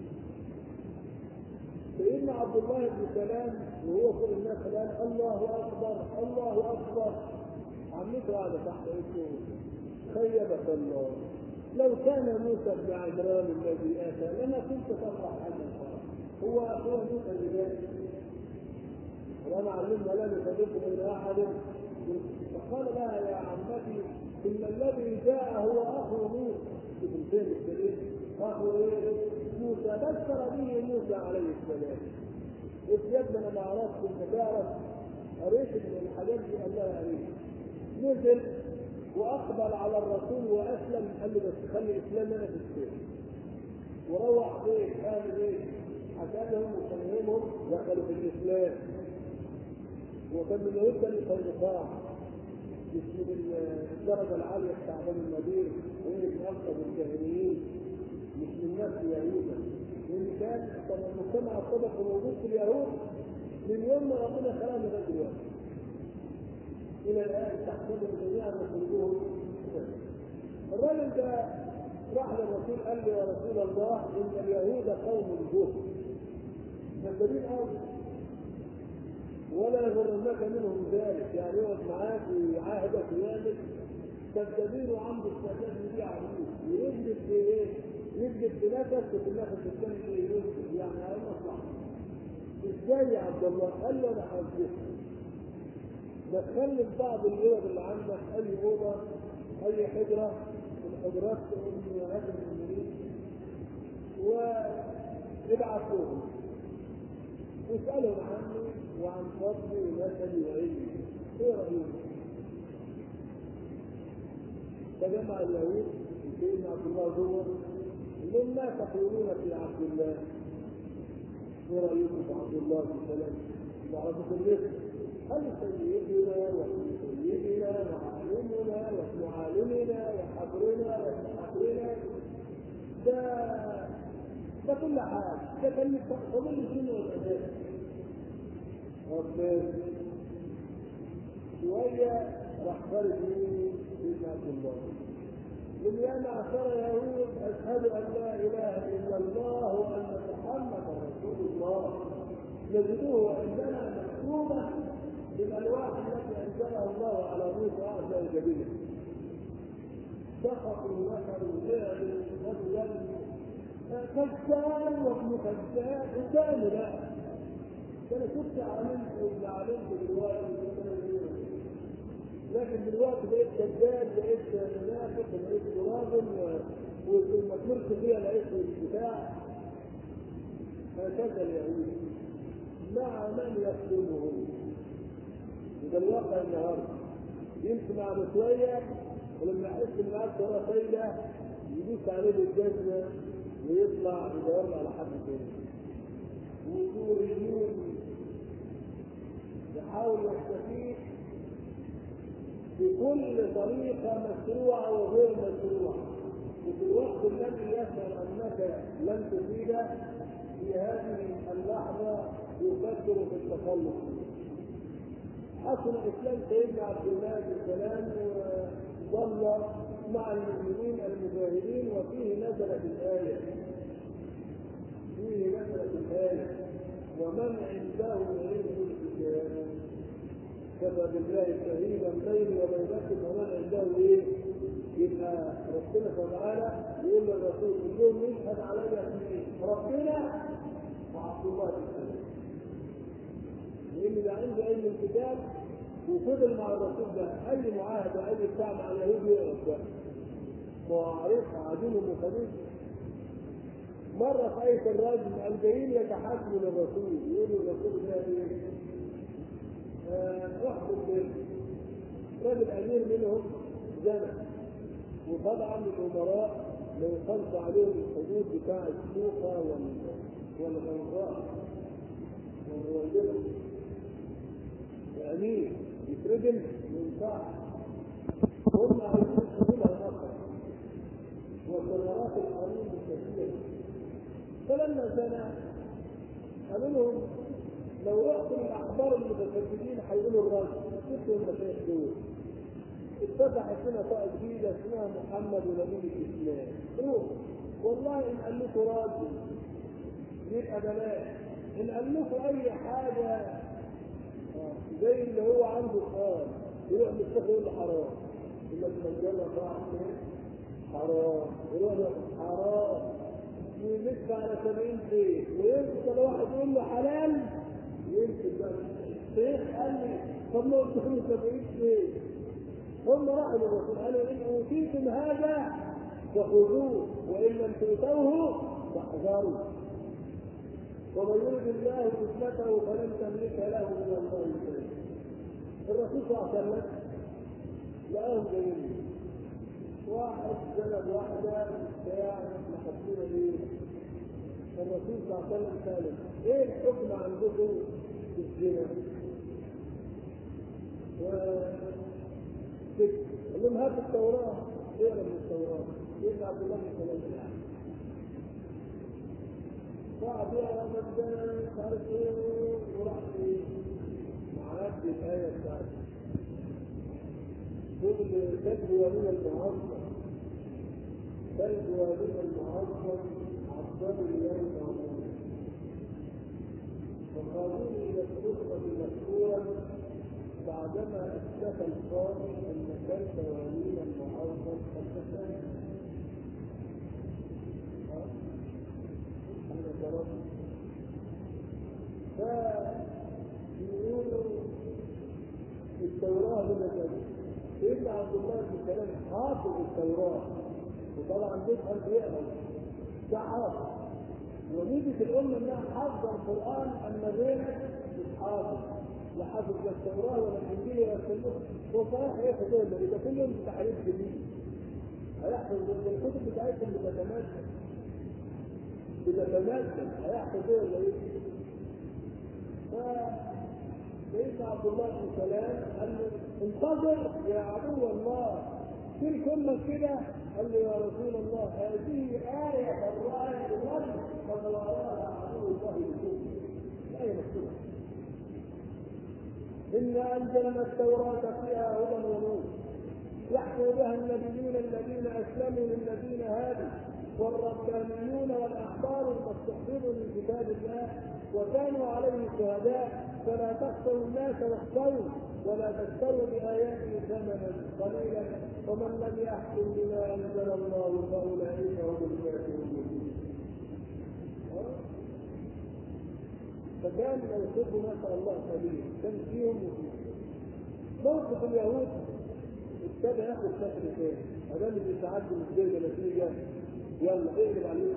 سيدنا عبد الله بن سلام وهو فوق النخله قال الله اكبر الله اكبر عمته قاعدة تحت اسمه خيبك الله لو كان موسى بن عمران الذي اتى لما كنت تفرح عنه هو هو موسى اللي جاي وانا علمنا لا نصدق من احد فقال لها يا عمتي ان الذي جاء هو اخو موسى ابن فين الكريم اخو ايه موسى بشر به موسى عليه السلام قلت يا ابني انا ما عرفت انت تعرف قريت من الحاجات دي قال لها قريت نزل واقبل على الرسول واسلم قال له بس خلي اسلام انا في السير وروح بيت قال ايه عشانهم وفهمهم دخلوا في الاسلام وكان من يهود بني قينقاع مش من الدرجه العاليه بتاع بني النبيل وهي من افضل الجاهليين مش من نفس يهوذا لان كان المجتمع الطبقي موجود في اليهود من يوم ما ربنا خلقنا لغايه دلوقتي الى الان تحسبهم جميعا وقلوبهم الراجل ده راح للرسول قال له يا رسول الله ان اليهود قوم جهد كذابين قوي ولا يغرنك منهم ذلك يعني يقعد معاك ويعاهدك ويعمل كذابين وعنده استعداد يبيع عليك ويكذب في ايه؟ يكذب في نفس وفي النفس الثاني ايه يكذب يعني على مصلحه ازاي يا عبد الله؟ قال له انا هوجهك دخلني في بعض الغرف اللي عندك اي اوضه اي حجره من حجرات امهات المؤمنين وابعثوهم واسالهم عني وعن فضلي ونسبي وعلمي ايه رايكم؟ تجمع اليهود سيدنا عبد الله جوه قال ما تقولون في عبد الله؟ ايه رايكم في عبد الله بن سلام؟ تعرفوا كلكم هل سيدنا وابن سيدنا وعالمنا وابن عالمنا وحبرنا وابن حبرنا ده ده كل حاجه ده كان فضل السنه والاداب ربنا شويه راح خارج من سيدنا عبد الله من يا معشر يهود اشهد ان لا اله الا الله وان محمدا رسول الله نجدوه عندنا مكتوبه بالالواح التي انزلها الله على موسى اعلى جبينه سقطوا وكروا فعل رجلا كذاب وابن كذاب كذاب لا انا كنت علمت اللي علمت دلوقتي لكن دلوقتي بقيت كذاب بقيت منافق بقيت راجل وما تمرش فيها لقيت بتاع هكذا اليهود مع من يخدمه وده الواقع النهارده يمشي مع شويه ولما يحس ان معاه ورا فايده يدوس عليه بالجزمه ويطلع يدور على حد تاني وسوريون يحاول يستفيد بكل طريقة مشروعة وغير مشروعة وفي الوقت الذي يشعر أنك لن تفيد في هذه اللحظة يفكر في التخلص حصل إسلام سيدنا عبد الله بن سلام وظل مع المؤمنين المجاهدين وفيه نزلت الآية فيه نزلت الآية ومن عنده علم الكتاب كفى بالله شهيدا بيني وبينكم ومن عنده ايه؟ يبقى ربنا وتعالى يقول للرسول اليوم يشهد علي في ربنا وعبد الله بن سلام لان ده عنده علم الكتاب وفضل مع الرسول ده اي معاهده اي بتاع مع اليهود يقعد ده وعرف عدوهم وخليل مرة في آية الرجل الجايين يتحاكموا للرسول يقولوا الرسول ده ايه؟ واحد من راجل امير منهم زنى وطبعا الامراء ما يقامش عليهم الحدود بتاع السوقة والغنغاء والمولدة الامير يترجم ما ينفعش هم عايزين يحدودها الاخر والثمرات القانون الكثيرة فلما زنى قالوا لهم لو رحت الاخبار المتشددين هيقولوا الراجل شفتوا المشايخ دول اتفتحت لنا طاقه جديده اسمها محمد ونبي الاسلام روح والله ان قال لكم راجل يبقى بلاش ان قال لكم اي حاجه زي اللي هو عنده قال يروح مستخدم يقول له حرام يقول لك مجانا ضاع حرام يروح له حرام ويمسك على 70 زيت ويمسك على واحد يقول له حلال يمسك بقى الشيخ قال لي طب ما قلت له 70 زيت هم راحوا للرسول قالوا ان اوتيتم هذا فخذوه وان لم تؤتوه فاحذروا ومن يرد الله فتنته فلن تملك له من الله شيئا الرسول صلى الله عليه وسلم لقاهم جايين واحد جلد واحدة بتاع محطوطة ايه؟ الرسول صلى الله عليه وسلم سأله ايه الحكم عندكم في الزنا؟ و قال لهم هات التوراة اقرا من التوراة يرجع عبد الله بن سلام بعد يقرا مثلا مش عارف ايه وراح ايه معدي الآية بتاعته كل تجوى من المعظم تجوى من المعظم عظم اليوم عظيم وقالوا الى الخطبه المذكوره بعدما اكتفى القاضي ان كلب ولي المعظم قد تسلم انا ضربت فيقولوا التوراه من ذلك سيدنا عبد الله بن سلام حافظ التوراه وطبعا بيفهم يقرا ده حافظ وميزه الامه انها حافظه القران اما غيرك مش حافظ لا حافظ لا التوراه ولا الانجيل ولا السنه هو صحيح هيحفظ ولا اذا كل يوم تحريف جديد هيحفظ الكتب بتاعتهم بتتماثل بتتماثل هيحفظ ايه ولا ايه؟ سيدنا عبد الله بن سلام قال له انتظر يا عدو الله تلك امك كده قال له يا رسول الله هذه آية الرأي الرجل فضلها عدو الله يشوف آية مكتوبة إنا أنزلنا التوراة فيها هدى ونور يحكم بها النبيون الذين أسلموا للذين هادوا والربانيون والأحبار المستحفظون من كتاب الله وكانوا عليه شهداء فلا تخشوا الناس واخشوا ولا تشتروا بآياته ثمنا قليلا ومن لم يحكم بما أنزل الله فأولئك هم الكافرون فكان موقفه ما شاء الله كبير كان فيهم وفيهم موقف اليهود ابتدى ياخد شكل تاني ما اللي بيتعدوا من الجيزه نتيجه يلا اقلب عليهم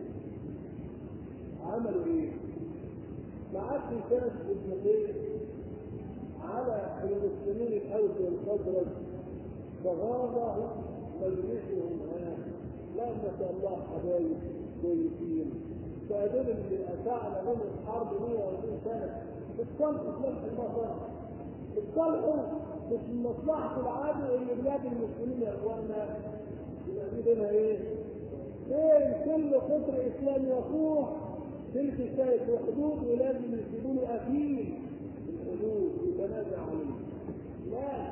عملوا ايه؟ ما عادش كانت ابن قيس على المسلمين الاوس والخزرج فغاضه مجلسهم هذا لا ما شاء الله حبايب كويسين فهذول اللي اتاعنا لهم الحرب 120 سنه اتصلحوا في نفس المصالح اتصلحوا مش من مصلحه العادي ان بلاد المسلمين يا اخوانا يبقى في بينها ايه؟ فين كل قطر اسلامي يصوح تلك شايف وحدود ولازم يسيبوا له اكيد الحدود يتنازع عليه لا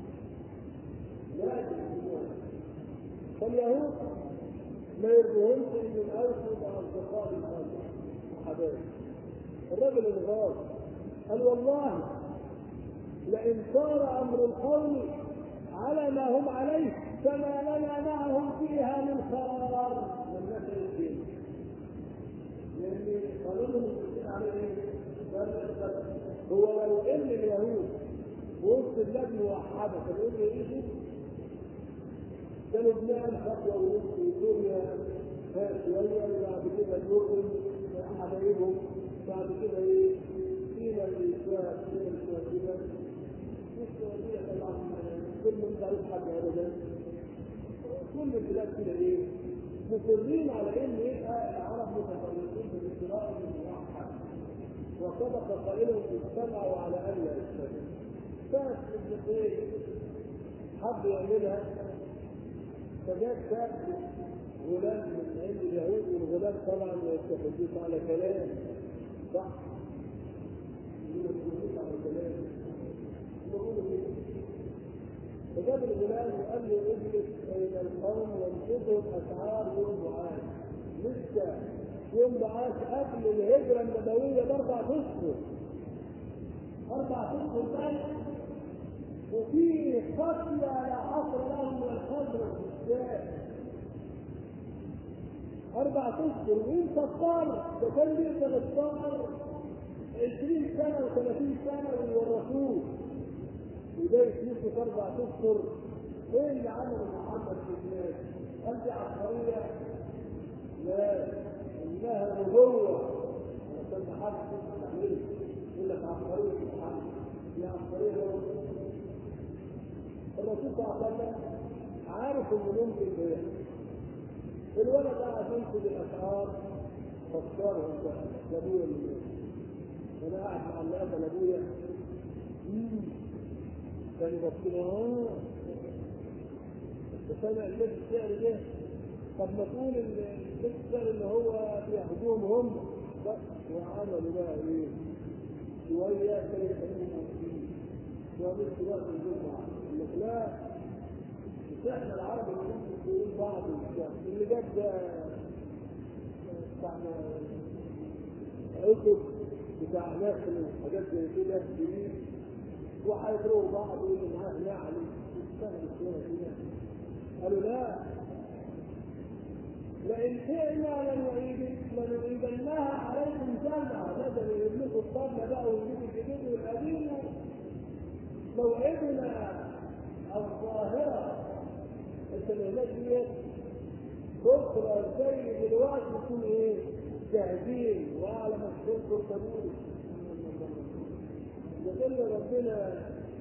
لازم فاليهود ما يرضيهمش ان الاوس يبقى اصدقاء الخالق حبايب الرجل الغاض قال والله لئن صار امر القوم على ما هم عليه فما لنا معهم فيها من قرار من نفع الدين لان قانونهم عليه ايه؟ هو لو ان اليهود وسط البلاد موحده كانوا يقولوا ايه كانوا بنعمل خطوه ونص وسوريا شويه وبعد كده الاردن حبايبهم بعد كده ايه سينا الاسلام سينا الاسلام السعوديه طبعا كل من تعرف حد ابدا كل البلاد كده ايه مصرين على ان يبقى العرب متفرقين بالاجراء الموحد وصدق قائلهم اجتمعوا على ان لا يجتمعوا كانت ابن قيس حب يعملها فجاء شاب غلام من عند اليهود والغلام طبعا ما يتخذوش على كلام صح؟ يقولوا على كلام يقولوا كده فجاب الغلام وقال له اجلس بين القوم وانشدهم اسعار يوم معاذ لسه يوم معاذ قبل الهجره النبويه باربع اشهر اربع اشهر بس وفي قتلى لا حصر لهم من الخضر والشام أربع أشهر وأنت الطار ده كان بيقدر الطار 20 سنة و30 سنة ويورثوه وده يسلكوا في أربع أشهر إيه اللي عمله محمد في الناس؟ أنت عبقرية؟ لا إنها نبوة عشان ما حدش يعملها يقول لك عبقرية محمد لا عبقرية نبوة الرسول صلى الله عليه وسلم عارف انه ممكن يحصل الولد قاعد ينسب الاسعار فكرهم لابويا اللي انا قاعد مع الاب لابويا كان يبص اه سامع البيت السعر ده طب ما تقول البيت السعر اللي هو بياخدوهم هم وعملوا بقى ايه؟ شويه كانوا يخلوهم شويه في وقت الجمعه لك لا مش احنا العرب اللي ممكن نقول بعض اللي جاب ده بتاع عقد بتاع ناس وحاجات زي كده جديد وهيضربوا بعض واللي معاه نعل يستهدف شويه كده قالوا لا لئن شئنا لنعيد لنعيدنها عليكم جمعا نزل يملكوا الطبل بقى ويجيبوا الجديد والقديم موعدنا الظاهرة الكلمات دي بكرة زي دلوقتي يكون ايه؟ جاهزين وأعلى مشهور بالقبول يدل ربنا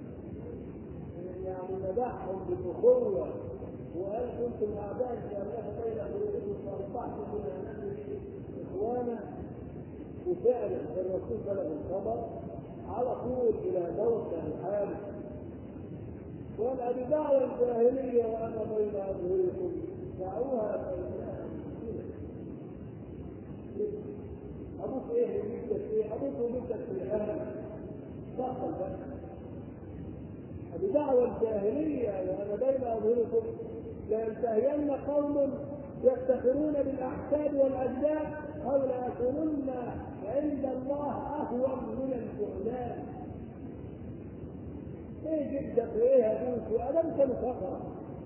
يعني مدحهم بالأخوة وقال كنتم أعداء فألف بين قلوبكم فأصبحتم من إخوانا وفعلا الرسول بلغ الخبر على طول الى موت الحال قال بدعوى الجاهليه وانا بين اظهركم دعوها فانها ابوك ايه وجدك ايه ابوك وجدك في الهم دخل بقى بدعوى الجاهليه وانا بين اظهركم لينتهين قوم يفتخرون بالاحساب والاجداد او ليكونن عند الله اهون من الجهلان ايه جدك وايه ابوك وادم كانوا فقرا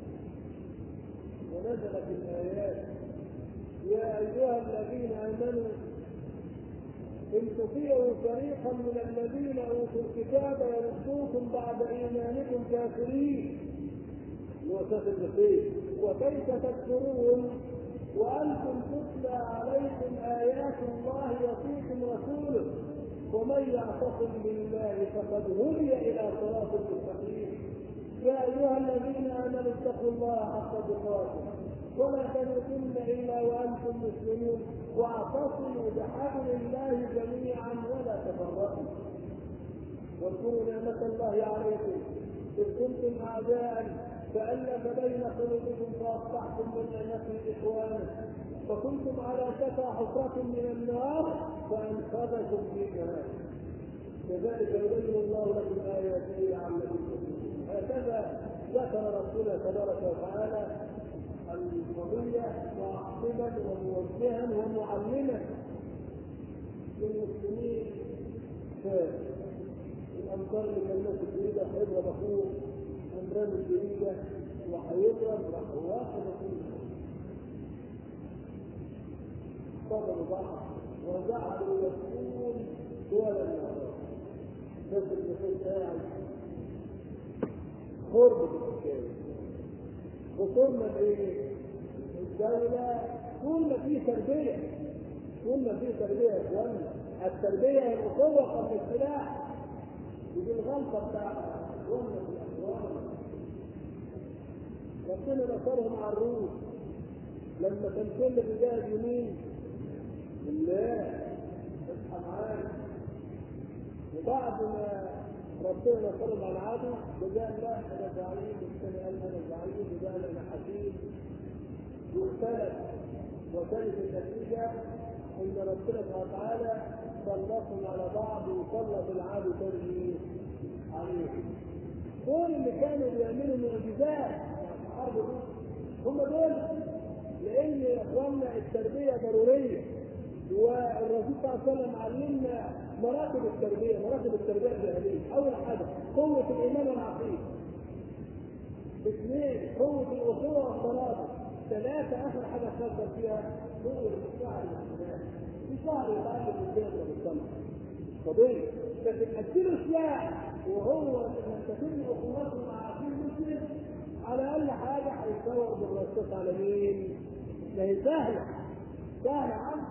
ونزلت الايات يا ايها الذين امنوا ان تطيعوا فريقا من الذين اوتوا الكتاب يردوكم بعد ايمانكم كافرين وصف الخير وكيف تكفرون وانتم تتلى عليكم ايات الله وفيكم رسوله ومن يعتصم بالله فقد هدي الى صراط مستقيم يا ايها الذين امنوا اتقوا الله حق تقاته ولا تموتن الا وانتم مسلمون واعتصموا بحبل الله جميعا ولا تفرقوا واذكروا نعمه الله عليكم اذ كنتم اعداء فألف بين قلوبكم فأصبحتم من نعمته إخوانا فكنتم على شفا حفرة من النار فأنقذكم منها كذلك يبين الله لكم آياته لعلكم تفلحون هكذا ذكر ربنا تبارك وتعالى القضية معصبا وموجها ومعلما للمسلمين في الأمطار اللي كانت جديدة حلوة بخور أمران الجديدة وهيضرب راح واحد صبروا بعض وجعلوا يكون دول النهار بس الدخول قاعد قرب الحكاية وصلنا لايه؟ الدولة طول ما في تربية طول ما في تربية يا اخوانا التربية هي الأخوة قبل السلاح ودي الغلطة بتاع اخواننا في الأخوان ربنا نصرهم على الروس لما كان كل الرجال يمين بالله اصحى معانا وبعد ما ربنا نصرهم على العدو وقال لا انا زعيم والثاني قال انا زعيم وقال انا حكيم واختلف وكانت النتيجه ان ربنا سبحانه وتعالى سلطهم على بعض وسلط العدو تاني عليهم دول اللي كانوا بيعملوا معجزات الحرب دي هم دول لان يا اخواننا التربيه ضروريه والرسول صلى الله عليه وسلم علمنا مراتب التربيه مراتب التربيه الجاهليه اول حاجه قوه الايمان والعقيده اثنين قوه الاخوه والصلاه ثلاثه اخر حاجه اتفضل فيها قوه الشعر والاسلام في شعر يتعلم الجهل والسمع قضيه لكن اديله سلاح وهو ان تتم اخوته مع اخيه المسلم على اقل حاجه هيتصور بالرصاص على مين؟ ما هي سهله سهله عنه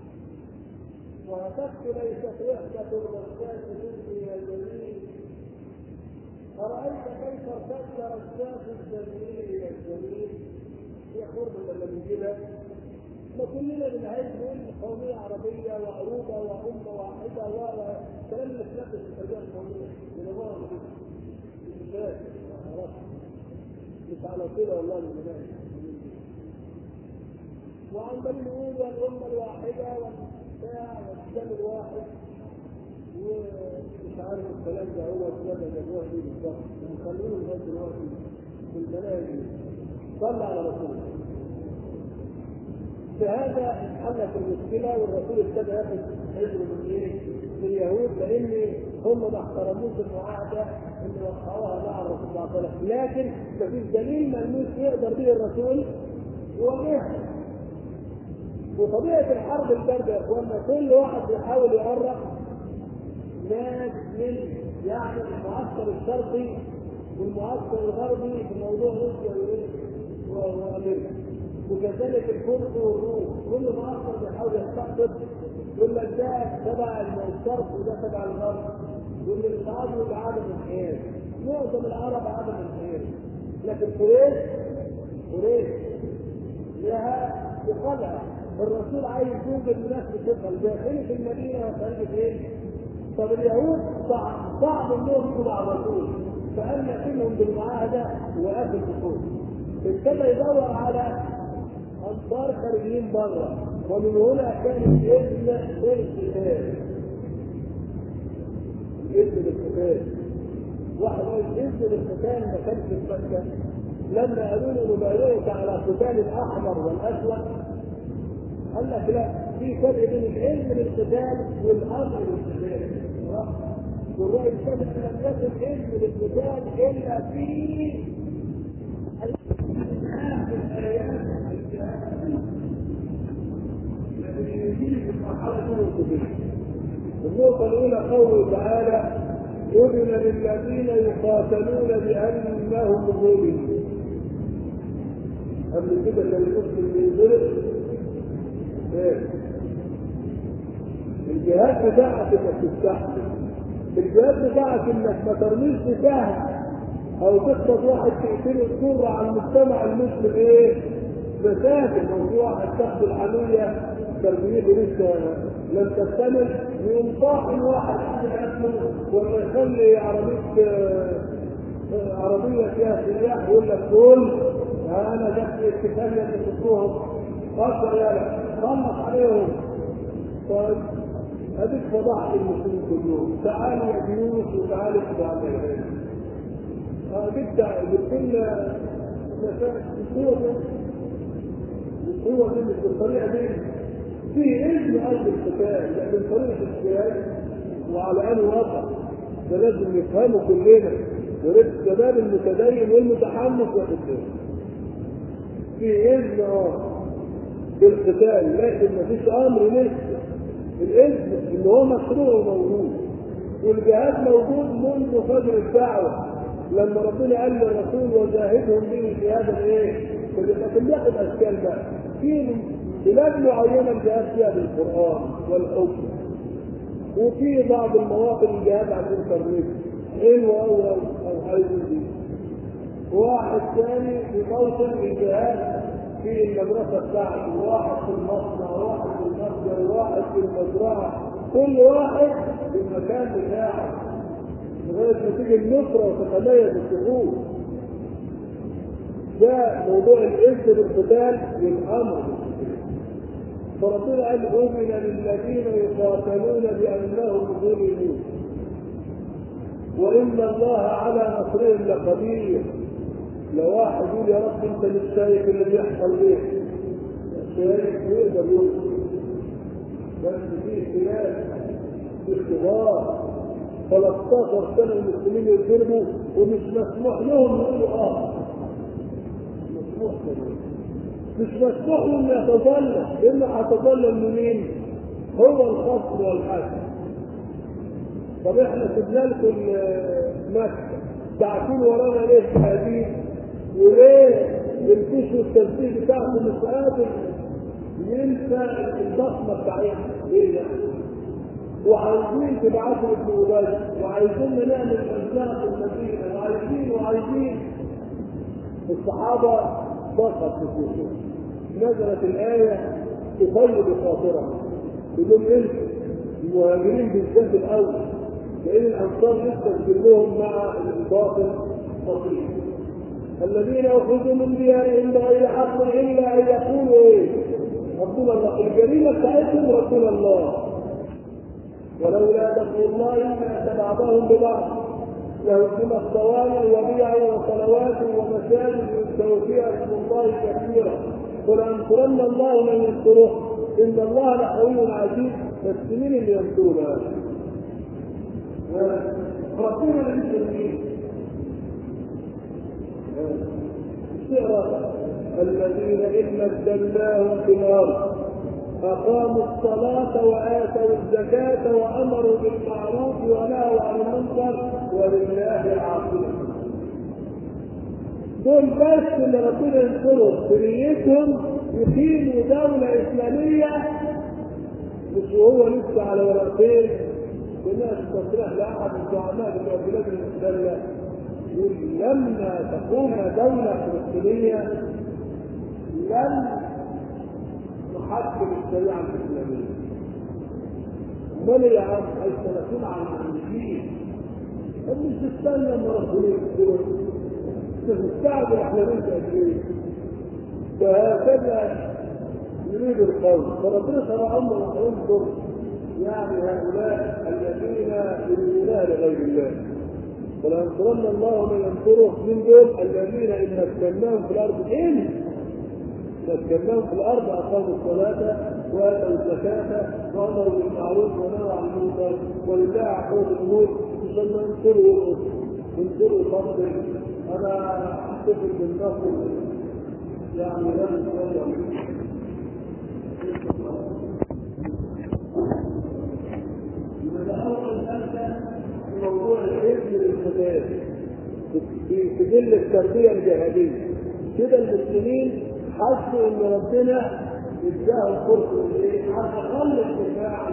وهتكفي ليست وحدة الرشاش تبني الجميل أرأيت كيف ارتد رشاش الجميل إلى الجميل هي قرب لما بنجيبها ما كلنا بنعيش نقول قومية عربية وعروبة وأمة واحدة و كلام اللي في في التربية القومية من الله مش مش على كده والله من هناك وعمالين نقول والأمة الواحدة والبتاع والإسلام الواحد ومش عارف الكلام ده هو السبب الجوه دي بالظبط ومخلينه لغاية دلوقتي في المناهج صلى على رسول الله بهذا انحلت المشكلة والرسول ابتدى ياخد حجر من ايه؟ من اليهود لان هم ما احترموش المعاهدة اللي وقعوها مع الرسول صلى الله عليه وسلم، لكن مفيش دليل ملموس يقدر به الرسول يواجهها. وطبيعة الحرب الباردة يا اخوانا كل واحد بيحاول يقرب ناس من يعني المعسكر الشرقي والمعسكر الغربي في موضوع روسيا وامريكا. وكذلك الفرس والروم كل معسكر بيحاول يستقطب يقول لك ده تبع الشرق وده تبع الغرب واللي مش عاجبه يبقى عدم انحياز معظم العرب عدم انحياز لكن قريش قريش لها بقلعه الرسول عايز يوجد ناس بثقل داخلي في المدينه وخارج فين؟ طب اليهود صعب صعب انهم يكونوا على الرسول فقال يقيمهم بالمعاهده وقابل الدخول ابتدى يدور على انصار خارجين بره ومن هنا كان الاسم القتال الاسم القتال واحد قال الاسم القتال ما كانش في مكه لما قالوا له نبايعك على قتال الاحمر والاسود قال لك لا في فرق بين العلم للقتال والامر للقتال والرأي الثالث لم يكن علم للقتال الا في النقطة الأولى قوله تعالى أذن للذين يقاتلون بأنهم ظلموا قبل كده كان المسلم بينزلق ايه الجهاد بتاعك انك تستحمل الجهاد بتاعك انك ما ترميش بسهم او تخبط واحد تقتله تضر على المجتمع المسلم ايه مساكن لو واحد تاخد العمليه تربيته لسه لم تكتمل يقوم طاحن واحد يعمل اكله ولا يخلي عربيه عربيه فيها سياح يقول لك دول انا جبت الاتفاقيه اللي تحطوهم قصر يا خلص عليهم طيب اديك فضحت المسلمين كلهم تعالوا يا جيوش وتعالوا اتبع العلم جبت جبت لنا القوه دي القوه دي مش بالطريقه دي في علم ارض القتال لكن طريقه القتال وعلى ان وضع ده لازم نفهمه كلنا ورد الشباب المتدين والمتحمس واخد في علم اه بالقتال لكن ما فيش امر لسه الاذن ان هو مشروع وموجود والجهاد موجود منذ فجر الدعوه لما ربنا قال للرسول وجاهدهم به في هذا الايه؟ لكن بياخد اشكال بقى في بلاد معينه الجهاد فيها بالقران والحكم وفي بعض المواطن الجهاد على الانترنت حلو او او او حاجه دي واحد ثاني في موطن الجهاد في المدرسة بتاعته واحد في المصنع واحد في المتجر واحد في المزرعة كل واحد في المكان بتاعه لغاية ما تيجي النصرة وتتميز الشعوب ده موضوع الإذن بالقتال والأمر فربنا قال أذن للذين يقاتلون بأنهم ظلموا وإن الله على نصرهم لقدير لو واحد يقول يا رب انت مش شايف اللي بيحصل ليه شايف يقدر يوصل بس في اختلاف في اختبار 13 سنه المسلمين يضربوا ومش مسموح لهم يقولوا اه مسموح لهم مش مسموح لهم يتظلم لانه هيتظلم لمين؟ هو الخصم والحاكم طب احنا سيبنا لكم مكه تعطون ورانا ليه التهديد وليه ينتشروا التنفيذ بتاعكم مش قادر ينسى الضخمه بتاعتنا ليه يعني؟ وعايزين تبعتوا ابن ابي وعايزين نعمل انشاء في المدينه وعايزين وعايزين الصحابه ضغط في الوصول نزلت الايه تطيب خاطرهم تقول انتوا المهاجرين بالذات الاول لان الانصار لسه كلهم مع الباطل خطير الذين اخرجوا من ديارهم بغير حق الا ان يقولوا ايه؟ رسول الله الجريمه بتاعتهم رسول الله ولولا دفع الله ما بعضهم ببعض لهدمت صوامع وبيع وصلوات ومساجد يذكر فيها اسم الله كثيرا ولينصرن الله من ينصره ان الله لقوي عزيز بس مين اللي ينصرنا؟ ربنا المسلمين الشعر الذين إن مكناهم في الأرض أقاموا الصلاة وآتوا الزكاة وأمروا بالمعروف ونهوا عن المنكر ولله العاقبة. دول بس اللي ربنا ينصرهم في نيتهم يقيموا دولة إسلامية مش وهو لسه على ورقتين بناء تصريح لأحد الزعماء بتوع البلاد المحتلة يقول لما تقوم دولة فلسطينية لن تحكم الشريعة الإسلامية امال يا عم الثلاثين على المهندسين مش تستنى لما ربنا يذكرك تستعجل احنا بنت قد ايه فهكذا يريد القول فربنا شرع امر انظر يعني هؤلاء الذين يريدون لغير الله ولينصرن الله من ينصره من دول الذين ان مكناهم في الارض ان مكناهم في الارض اقاموا الصلاه واتوا الزكاه وامروا بالمعروف ونهوا عن المنكر ولله عقوبه الامور ثم ينصروا ينصروا الفضل انا احتفل بالنصر يعني لم يصلي موضوع الحزب للفتاة في سجل التربية الجهادية كده المسلمين حسوا ان ربنا اداهم فرصة ايه؟ على الاقل الدفاع عن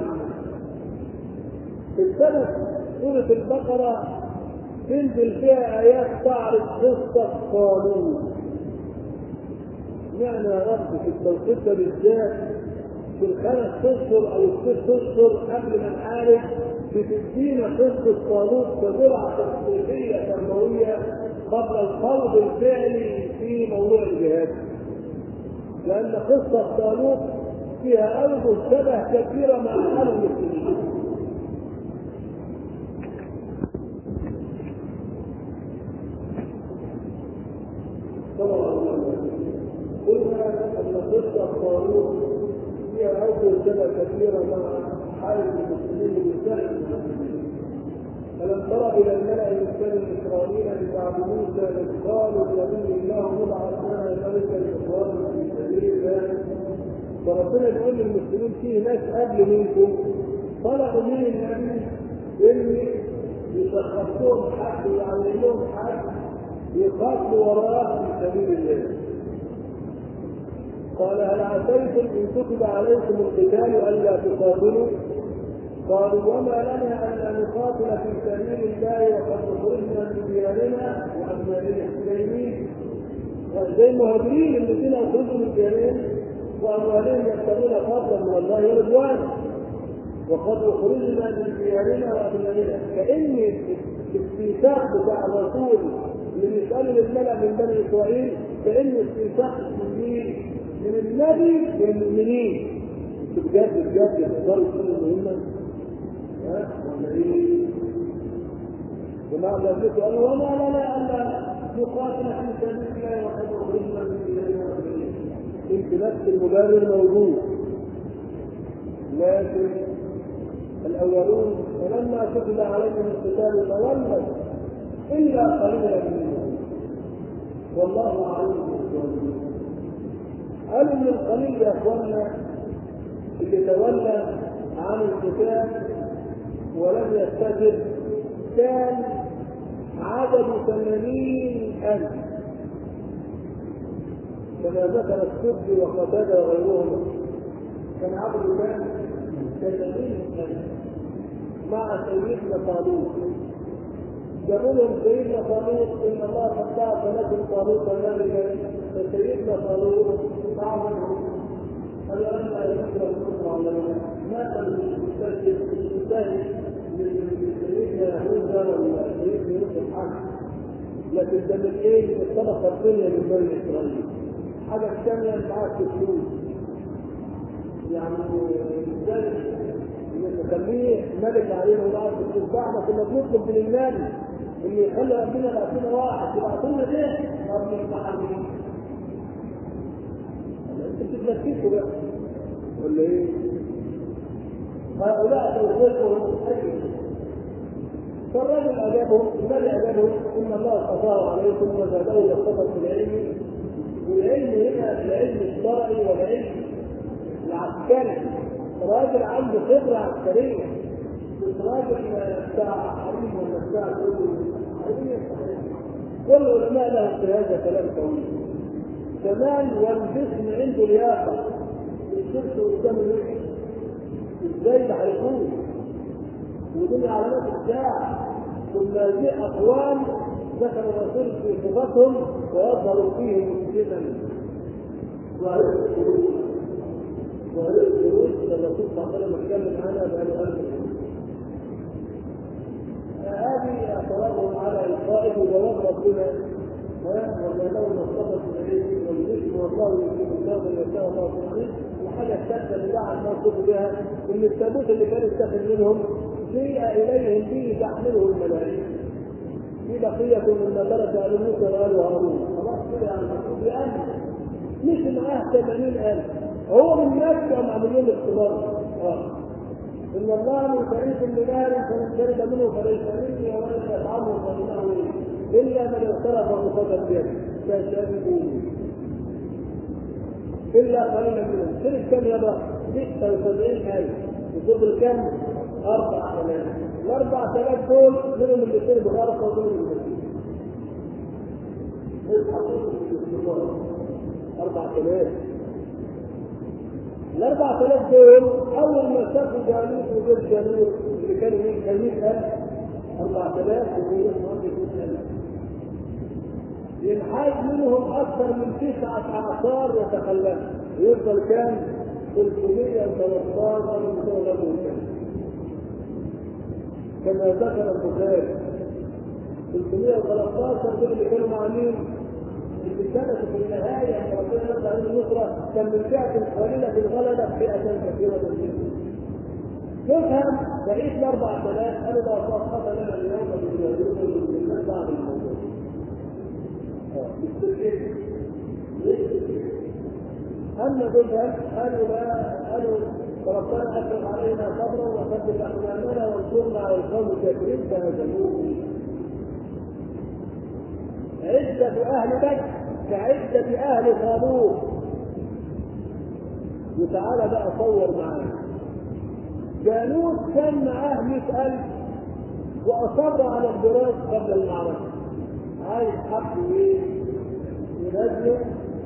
في السنة سورة البقرة تنزل فيها آيات تعرض قصة قانون معنى يا رب في التوقيت ده بالذات في الخمس اشهر او الست اشهر قبل ما نعالج بتدينا قصه طالوت كجرعه تفصيليه تربويه قبل الخوض الفعلي في موضوع الجهاد. لان قصه طالوت فيها اوجه شبه كثيره مع حال المسلمين. قلنا ان قصه طالوت فيها اوجه شبه كثيره مع حال المسلمين بالذات ألم تر إلى الملأ من بني إسرائيل من بعد موسى إذ قالوا لنبي الله ابعث لنا ملكا إخوانا في سبيل الله فربنا بيقول للمسلمين فيه ناس قبل منكم طلبوا من النبي إن يشخصوهم حد ويعمل لهم حد يقاتلوا وراه في سبيل الله قال هل عسيتم ان كتب عليكم القتال الا تقاتلوا قالوا وما لنا الا نقاتل في سبيل الله وقد خرجنا من ديارنا واموالنا السليمين زي المهاجرين الذين اخرجوا من ديارهم واموالهم يبتغون فضلا من الله ورضوانه وقد اخرجنا من ديارنا واموالنا كان السيساق بتاع الرسول اللي بيسالوا للملا من بني اسرائيل كان السيساق المسلمين من النبي للمؤمنين بجد بجد تقدروا تكونوا مهمه ها ولا ايه؟ ومعنى ذلك قالوا وما لنا الا نقاتل في سبيل الله وقد اخرجنا من ديارنا انت نفس المبرر موجود لكن الاولون فلما كتب عليهم القتال تولوا الا قليلا منهم والله عليم بالظالمين قالوا من القليل يا اخوانا اللي تولى عن القتال ولم يستجب كان عدد ثمانين ألف كما ذكر السدي وقتادة وغيرهم كان عدد كان ثمانين ألف مع سيدنا طالوت جابوا لهم سيدنا طالوت ان الله قد بعث لكم طالوت ملكا فسيدنا طالوت أعظم قال أنا أذكر الكفر على ما كان المستهزئ المستهزئ من سيدنا يهوذا ولا سيدنا يوسف حاجة لكن ده من إيه؟ من الطبقة الدنيا من بني إسرائيل حاجة ثانية معاك فلوس يعني ازاي نخليه ملك علينا ونعرف الفلوس بعد كنا بنطلب من النبي اللي يخلي ربنا يبعث لنا واحد يبعث لنا ليه؟ رب المحلين بتتلككوا بقى ولا ايه؟ هؤلاء توفيقهم اجل فالرجل اجابهم الذي اجابهم ان الله اصطفاه عليكم وزاده بسطه في العلم والعلم هنا العلم الشرعي والعلم العسكري راجل عنده خبره عسكريه مش راجل بتاع حريم ولا بتاع كل العلماء لهم في هذا كلام طويل كمان والجسم عنده لياقه الشمس قدام الوجه ازاي ده هيكون ودي من علامات الساعه ثم هذه اقوال ذكر الرسول في صفاتهم ويظهر فيهم مسلما وهذا الخروج وهذا الخروج الرسول صلى الله عليه وسلم اتكلم عنها بقاله 1000 فهذه اعتراضهم على القائد وجواب ربنا وما له مصطفى اليه والذكر والله يجيب التوبه يشاء الله في الحاجه الثالثه اللي دعا الناس بها ان التابوت اللي كان يتخذ منهم جيء اليهم به تحمله الملائكه في بقية من ترك آل موسى وآل هارون خلاص كده يعني بأمن مش معاه 80000 هو من نفسه معمولين اختبار اه إن الله من فريق بنار فمن شرب منه فليس مني ومن يطعمه فإنه إلا من اغترف بفضل بيده فشربوا إلا قليلا منهم شرب كم يبقى 76000 وصبر كم؟ 4000 الأربع آلاف دول منهم اللي شربوا غرقة ومنهم اللي أربع آلاف الأربع آلاف دول أول ما شافوا جالوت وجد جالوت اللي كانوا مين كان 100000 أربع آلاف وجود ألف ينحاز منهم أكثر من تسعة أعصار يتخلف يفضل كام؟ 313 من دولة كما ذكر البخاري 313 دول اللي كانوا مع مين؟ اللي كانت في النهايه لما ربنا نزل عليهم النصره كان من فئه قليله غلبت فئه كثيره جدا. تفهم بقيت ال 4000 قالوا لا طاقه لنا اليوم بالجهود بالناس بعد الموضوع. اما دول قالوا لا قالوا فربنا افرغ علينا صبرا وثبت اقدامنا وانصرنا على القوم الكافرين فهزموه عدة أهل بدر كعدة أهل خالوق وتعالى بقى صور معانا جالوت كان معاه مئة ألف وأصر على الفراش قبل المعركة عايز حق إيه؟ ينزل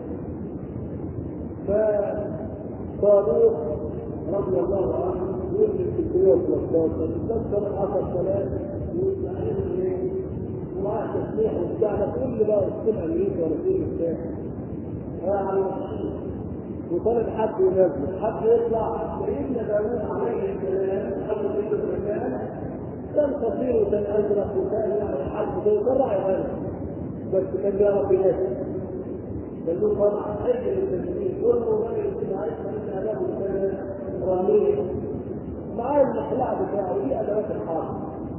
فصاروخ رضي الله عنه يقول في 313 تذكر 10000 يقول عليهم ايه؟ ومعاه تسليح وبتاع ده كل بقى وسط امريكا ولا كل بتاع يعني وطالب حد ينزل حد يطلع سيدنا داوود عليه السلام قبل كل المكان كان قصير وكان ازرق وكان يعني حد يطلع يغني بس كان بيعرف ينزل قال له طبعا اجل التنفيذ كله بقى يمكن عايز من اداب السنه راميه معاه المقلاع بتاعه دي ادوات الحرب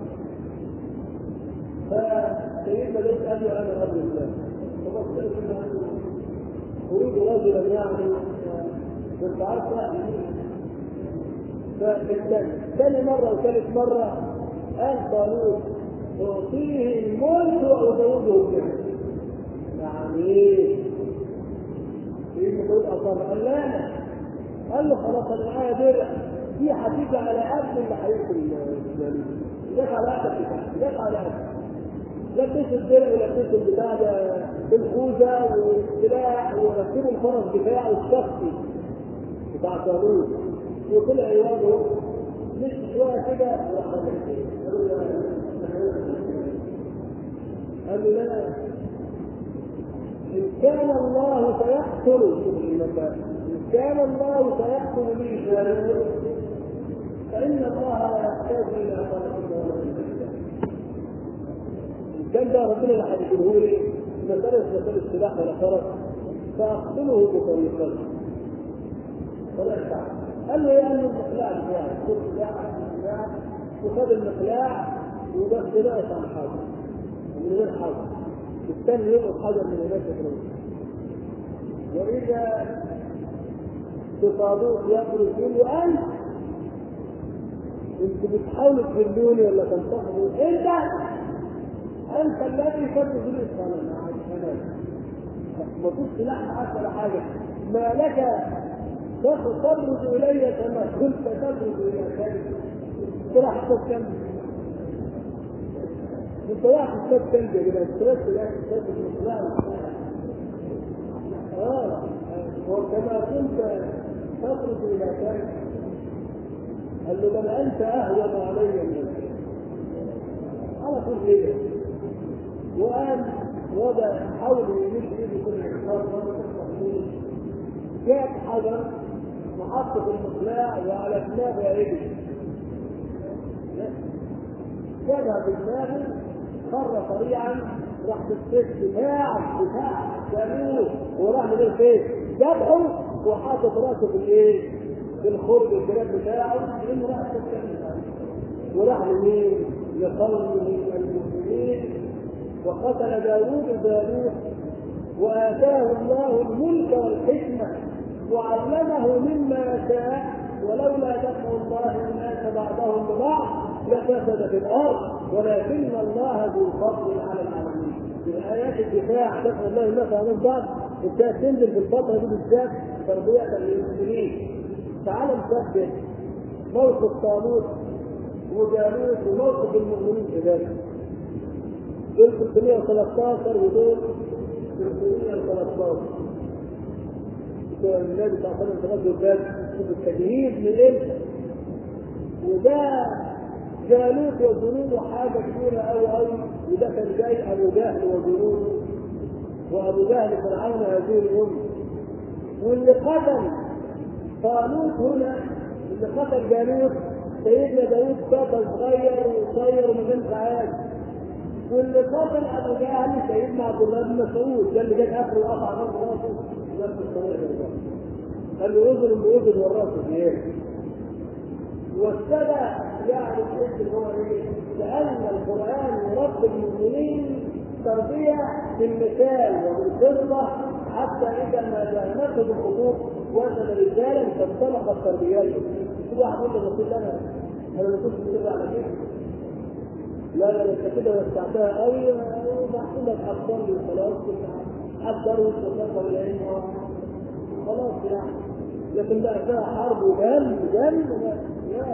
فسيدنا ليس قال له انا رجل الله فبص له اريد رجلا يعني كنت عارف فالثاني ثاني مرة وثالث مرة قال طالوت أعطيه الملك وأزوجه ابنه يعني إيه؟ سيدنا داود أصر قال لا لا قال له خلاص أنا معايا درع دي هتيجي على قد اللي هياكل الجليل جت على قد جت على قد لبسوا الدرع ولبسوا البتاع ده بالخوذه والسلاح وركبوا الفرس بتاعه الشخصي بتاع طالوت وطلع عياده مش شويه كده وراح قال له لا إن كان الله سيقتل إن كان الله سيقتل لي جارور فإن الله لا يحتاج إلى طلب كان ده ربنا اللي هيقوله لي مسألة مسألة السلاح ولا فرس فأقتله بطريقته ولا ينفع قال له يا أن المقلاع بتاعي خذ سلاح المقلاع وخذ المقلاع وبس ناقص عن حاجة من غير حاجة الثاني يلقط حجر من هناك يخرج وإذا تصادوه يخرج يقول له أنت انتوا بتحاولوا تذلوني ولا تنتقدوا انت انت الذي تبذل الصلاه ما كنت سلاح معاك ولا حاجه ما لك تبرز الي كما كنت تبرز الى خالد سلاح الصوت كم انت واحد صوت كم يا جدعان انت بس لا صوت المقلام اه وكما كنت تخرج الى خالد قال له بل انت اهون علي من على طول كده وقام وضع حاول يمد ايده كل الحصار جاب حجر وحطه في المقلاع وعلى دماغه عيده جابها بالنار خر سريعا راح بالسيف دفاع دفاع جميل وراح من الفيس جابهم وحاطط راسه في الايه؟ في الخرج الجراب بتاعه من راسه الكلمه وراح لمين؟ لقومه المسلمين وقتل داوود جالوت واتاه الله الملك والحكمه وعلمه مما شاء ولولا دفع الله الناس بعضهم ببعض لفسد في الارض ولكن الله ذو فضل على العالمين من ايات الدفاع دفع الله الناس بعضهم بعض انت تنزل في الفتره دي بالذات تربيه للمسلمين تعال نثبت موقف طالوت وجالوت وموقف المؤمنين في ذلك دول 313 ودول 313 النبي صلى الله عليه وسلم تغزل الباب شوف التجهيز من امتى وده جالوت وجنوده حاجه كبيره قوي قوي وده كان جاي ابو جهل وجنوده وابو جهل فرعون هذه الامه واللي قتل طالوت هنا اللي قتل جالوت سيدنا داوود قتل صغير وصغير وما كانش عادي واللي قتل ابو جهل سيدنا عبد الله بن مسعود ده اللي جاب اخره وقطع راس راسه نفس الطريقه قال له اذن باذن والراس بيده والسبع يعني الحس هو ايه؟ لان القران يربي المؤمنين تربيه بالمثال وبالقصه حتى اذا ما جاءته بالخطوط وجد رجالا فانطلقت تربيته كل واحد يقول له انا انا ما كنتش كده على كده لا لا انت كده وسعتها قوي وبحسب لك اخطار وخلاص حضر وتوصل الى خلاص يعني لكن بقى فيها حرب ودم ودم لا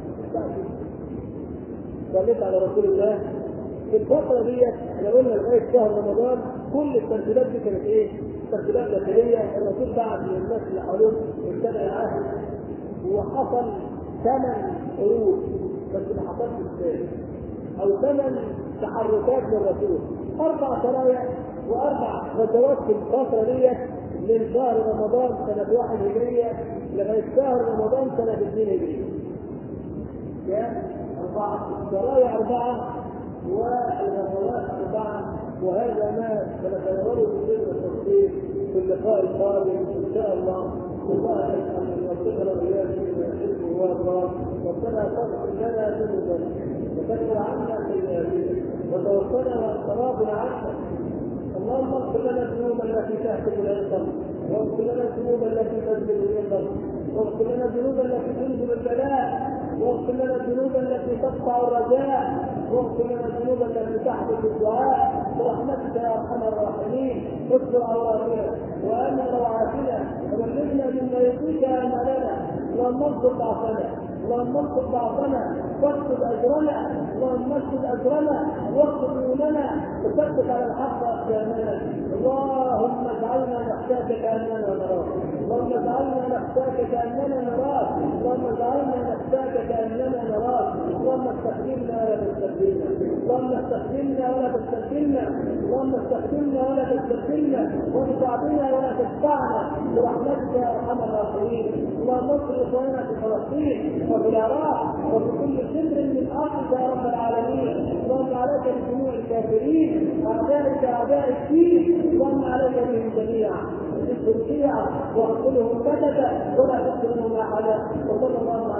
صليت على رسول الله في الفترة ديت احنا قلنا لغاية شهر رمضان كل الترتيبات دي كانت ايه؟ ترتيبات داخلية الرسول بعت للناس اللي حواليه ابتدى العهد وحصل ثمان حروب بس ما حصلش الثاني او ثمان تحركات للرسول اربع سرايا واربع غزوات في الفتره ديت من شهر رمضان سنه واحد هجريه لغايه شهر رمضان سنه اثنين هجريه. كام؟ اربعه سرايا اربعه والغزوات اربعه وهذا ما سنتناوله بسر التفصيل في اللقاء القادم ان شاء الله والله نسال ان يوفقنا واياكم الى الحلم والرضا ربنا تغفر لنا ذنوبنا وكفر عنا سيئاتنا وتوفنا وانصرافنا عنك اللهم اغفر لنا الذنوب التي تهتم الى القلب واغفر لنا الذنوب التي تنزل الى القلب واغفر لنا الذنوب التي تنزل البلاء واغفر لنا الذنوب التي تقطع الرجاء واغفر لنا الذنوب التي تحدث الدعاء برحمتك يا ارحم الراحمين استر عوراتنا وامن روعاتنا وبلغنا مما يرضيك امالنا اللهم انصر ضعفنا اللهم انصر ضعفنا واكتب اجرنا اللهم اكتب اجرنا واكتب ديوننا وثبت على الحق اقدامنا اللهم اجعلنا نخشاك كاننا نراك اللهم اجعلنا نخشاك كاننا نراك اللهم اجعلنا نخشاك كاننا نراك اللهم استخدمنا ولا تستخدمنا اللهم استخدمنا ولا تستخدمنا اللهم استخدمنا ولا تستخدمنا وادفع بنا ولا تدفعنا برحمتك يا ارحم الراحمين اللهم انصر اخواننا في فلسطين وفي العراق وفي كل شبر من ارضك يا رب العالمين اللهم عليك بجميع الكافرين اعدائك اعداء الدين اللهم عليك بهم جميعا اذكر شيعا واقتلهم بددا ولا تقتل منهم احدا وصلى الله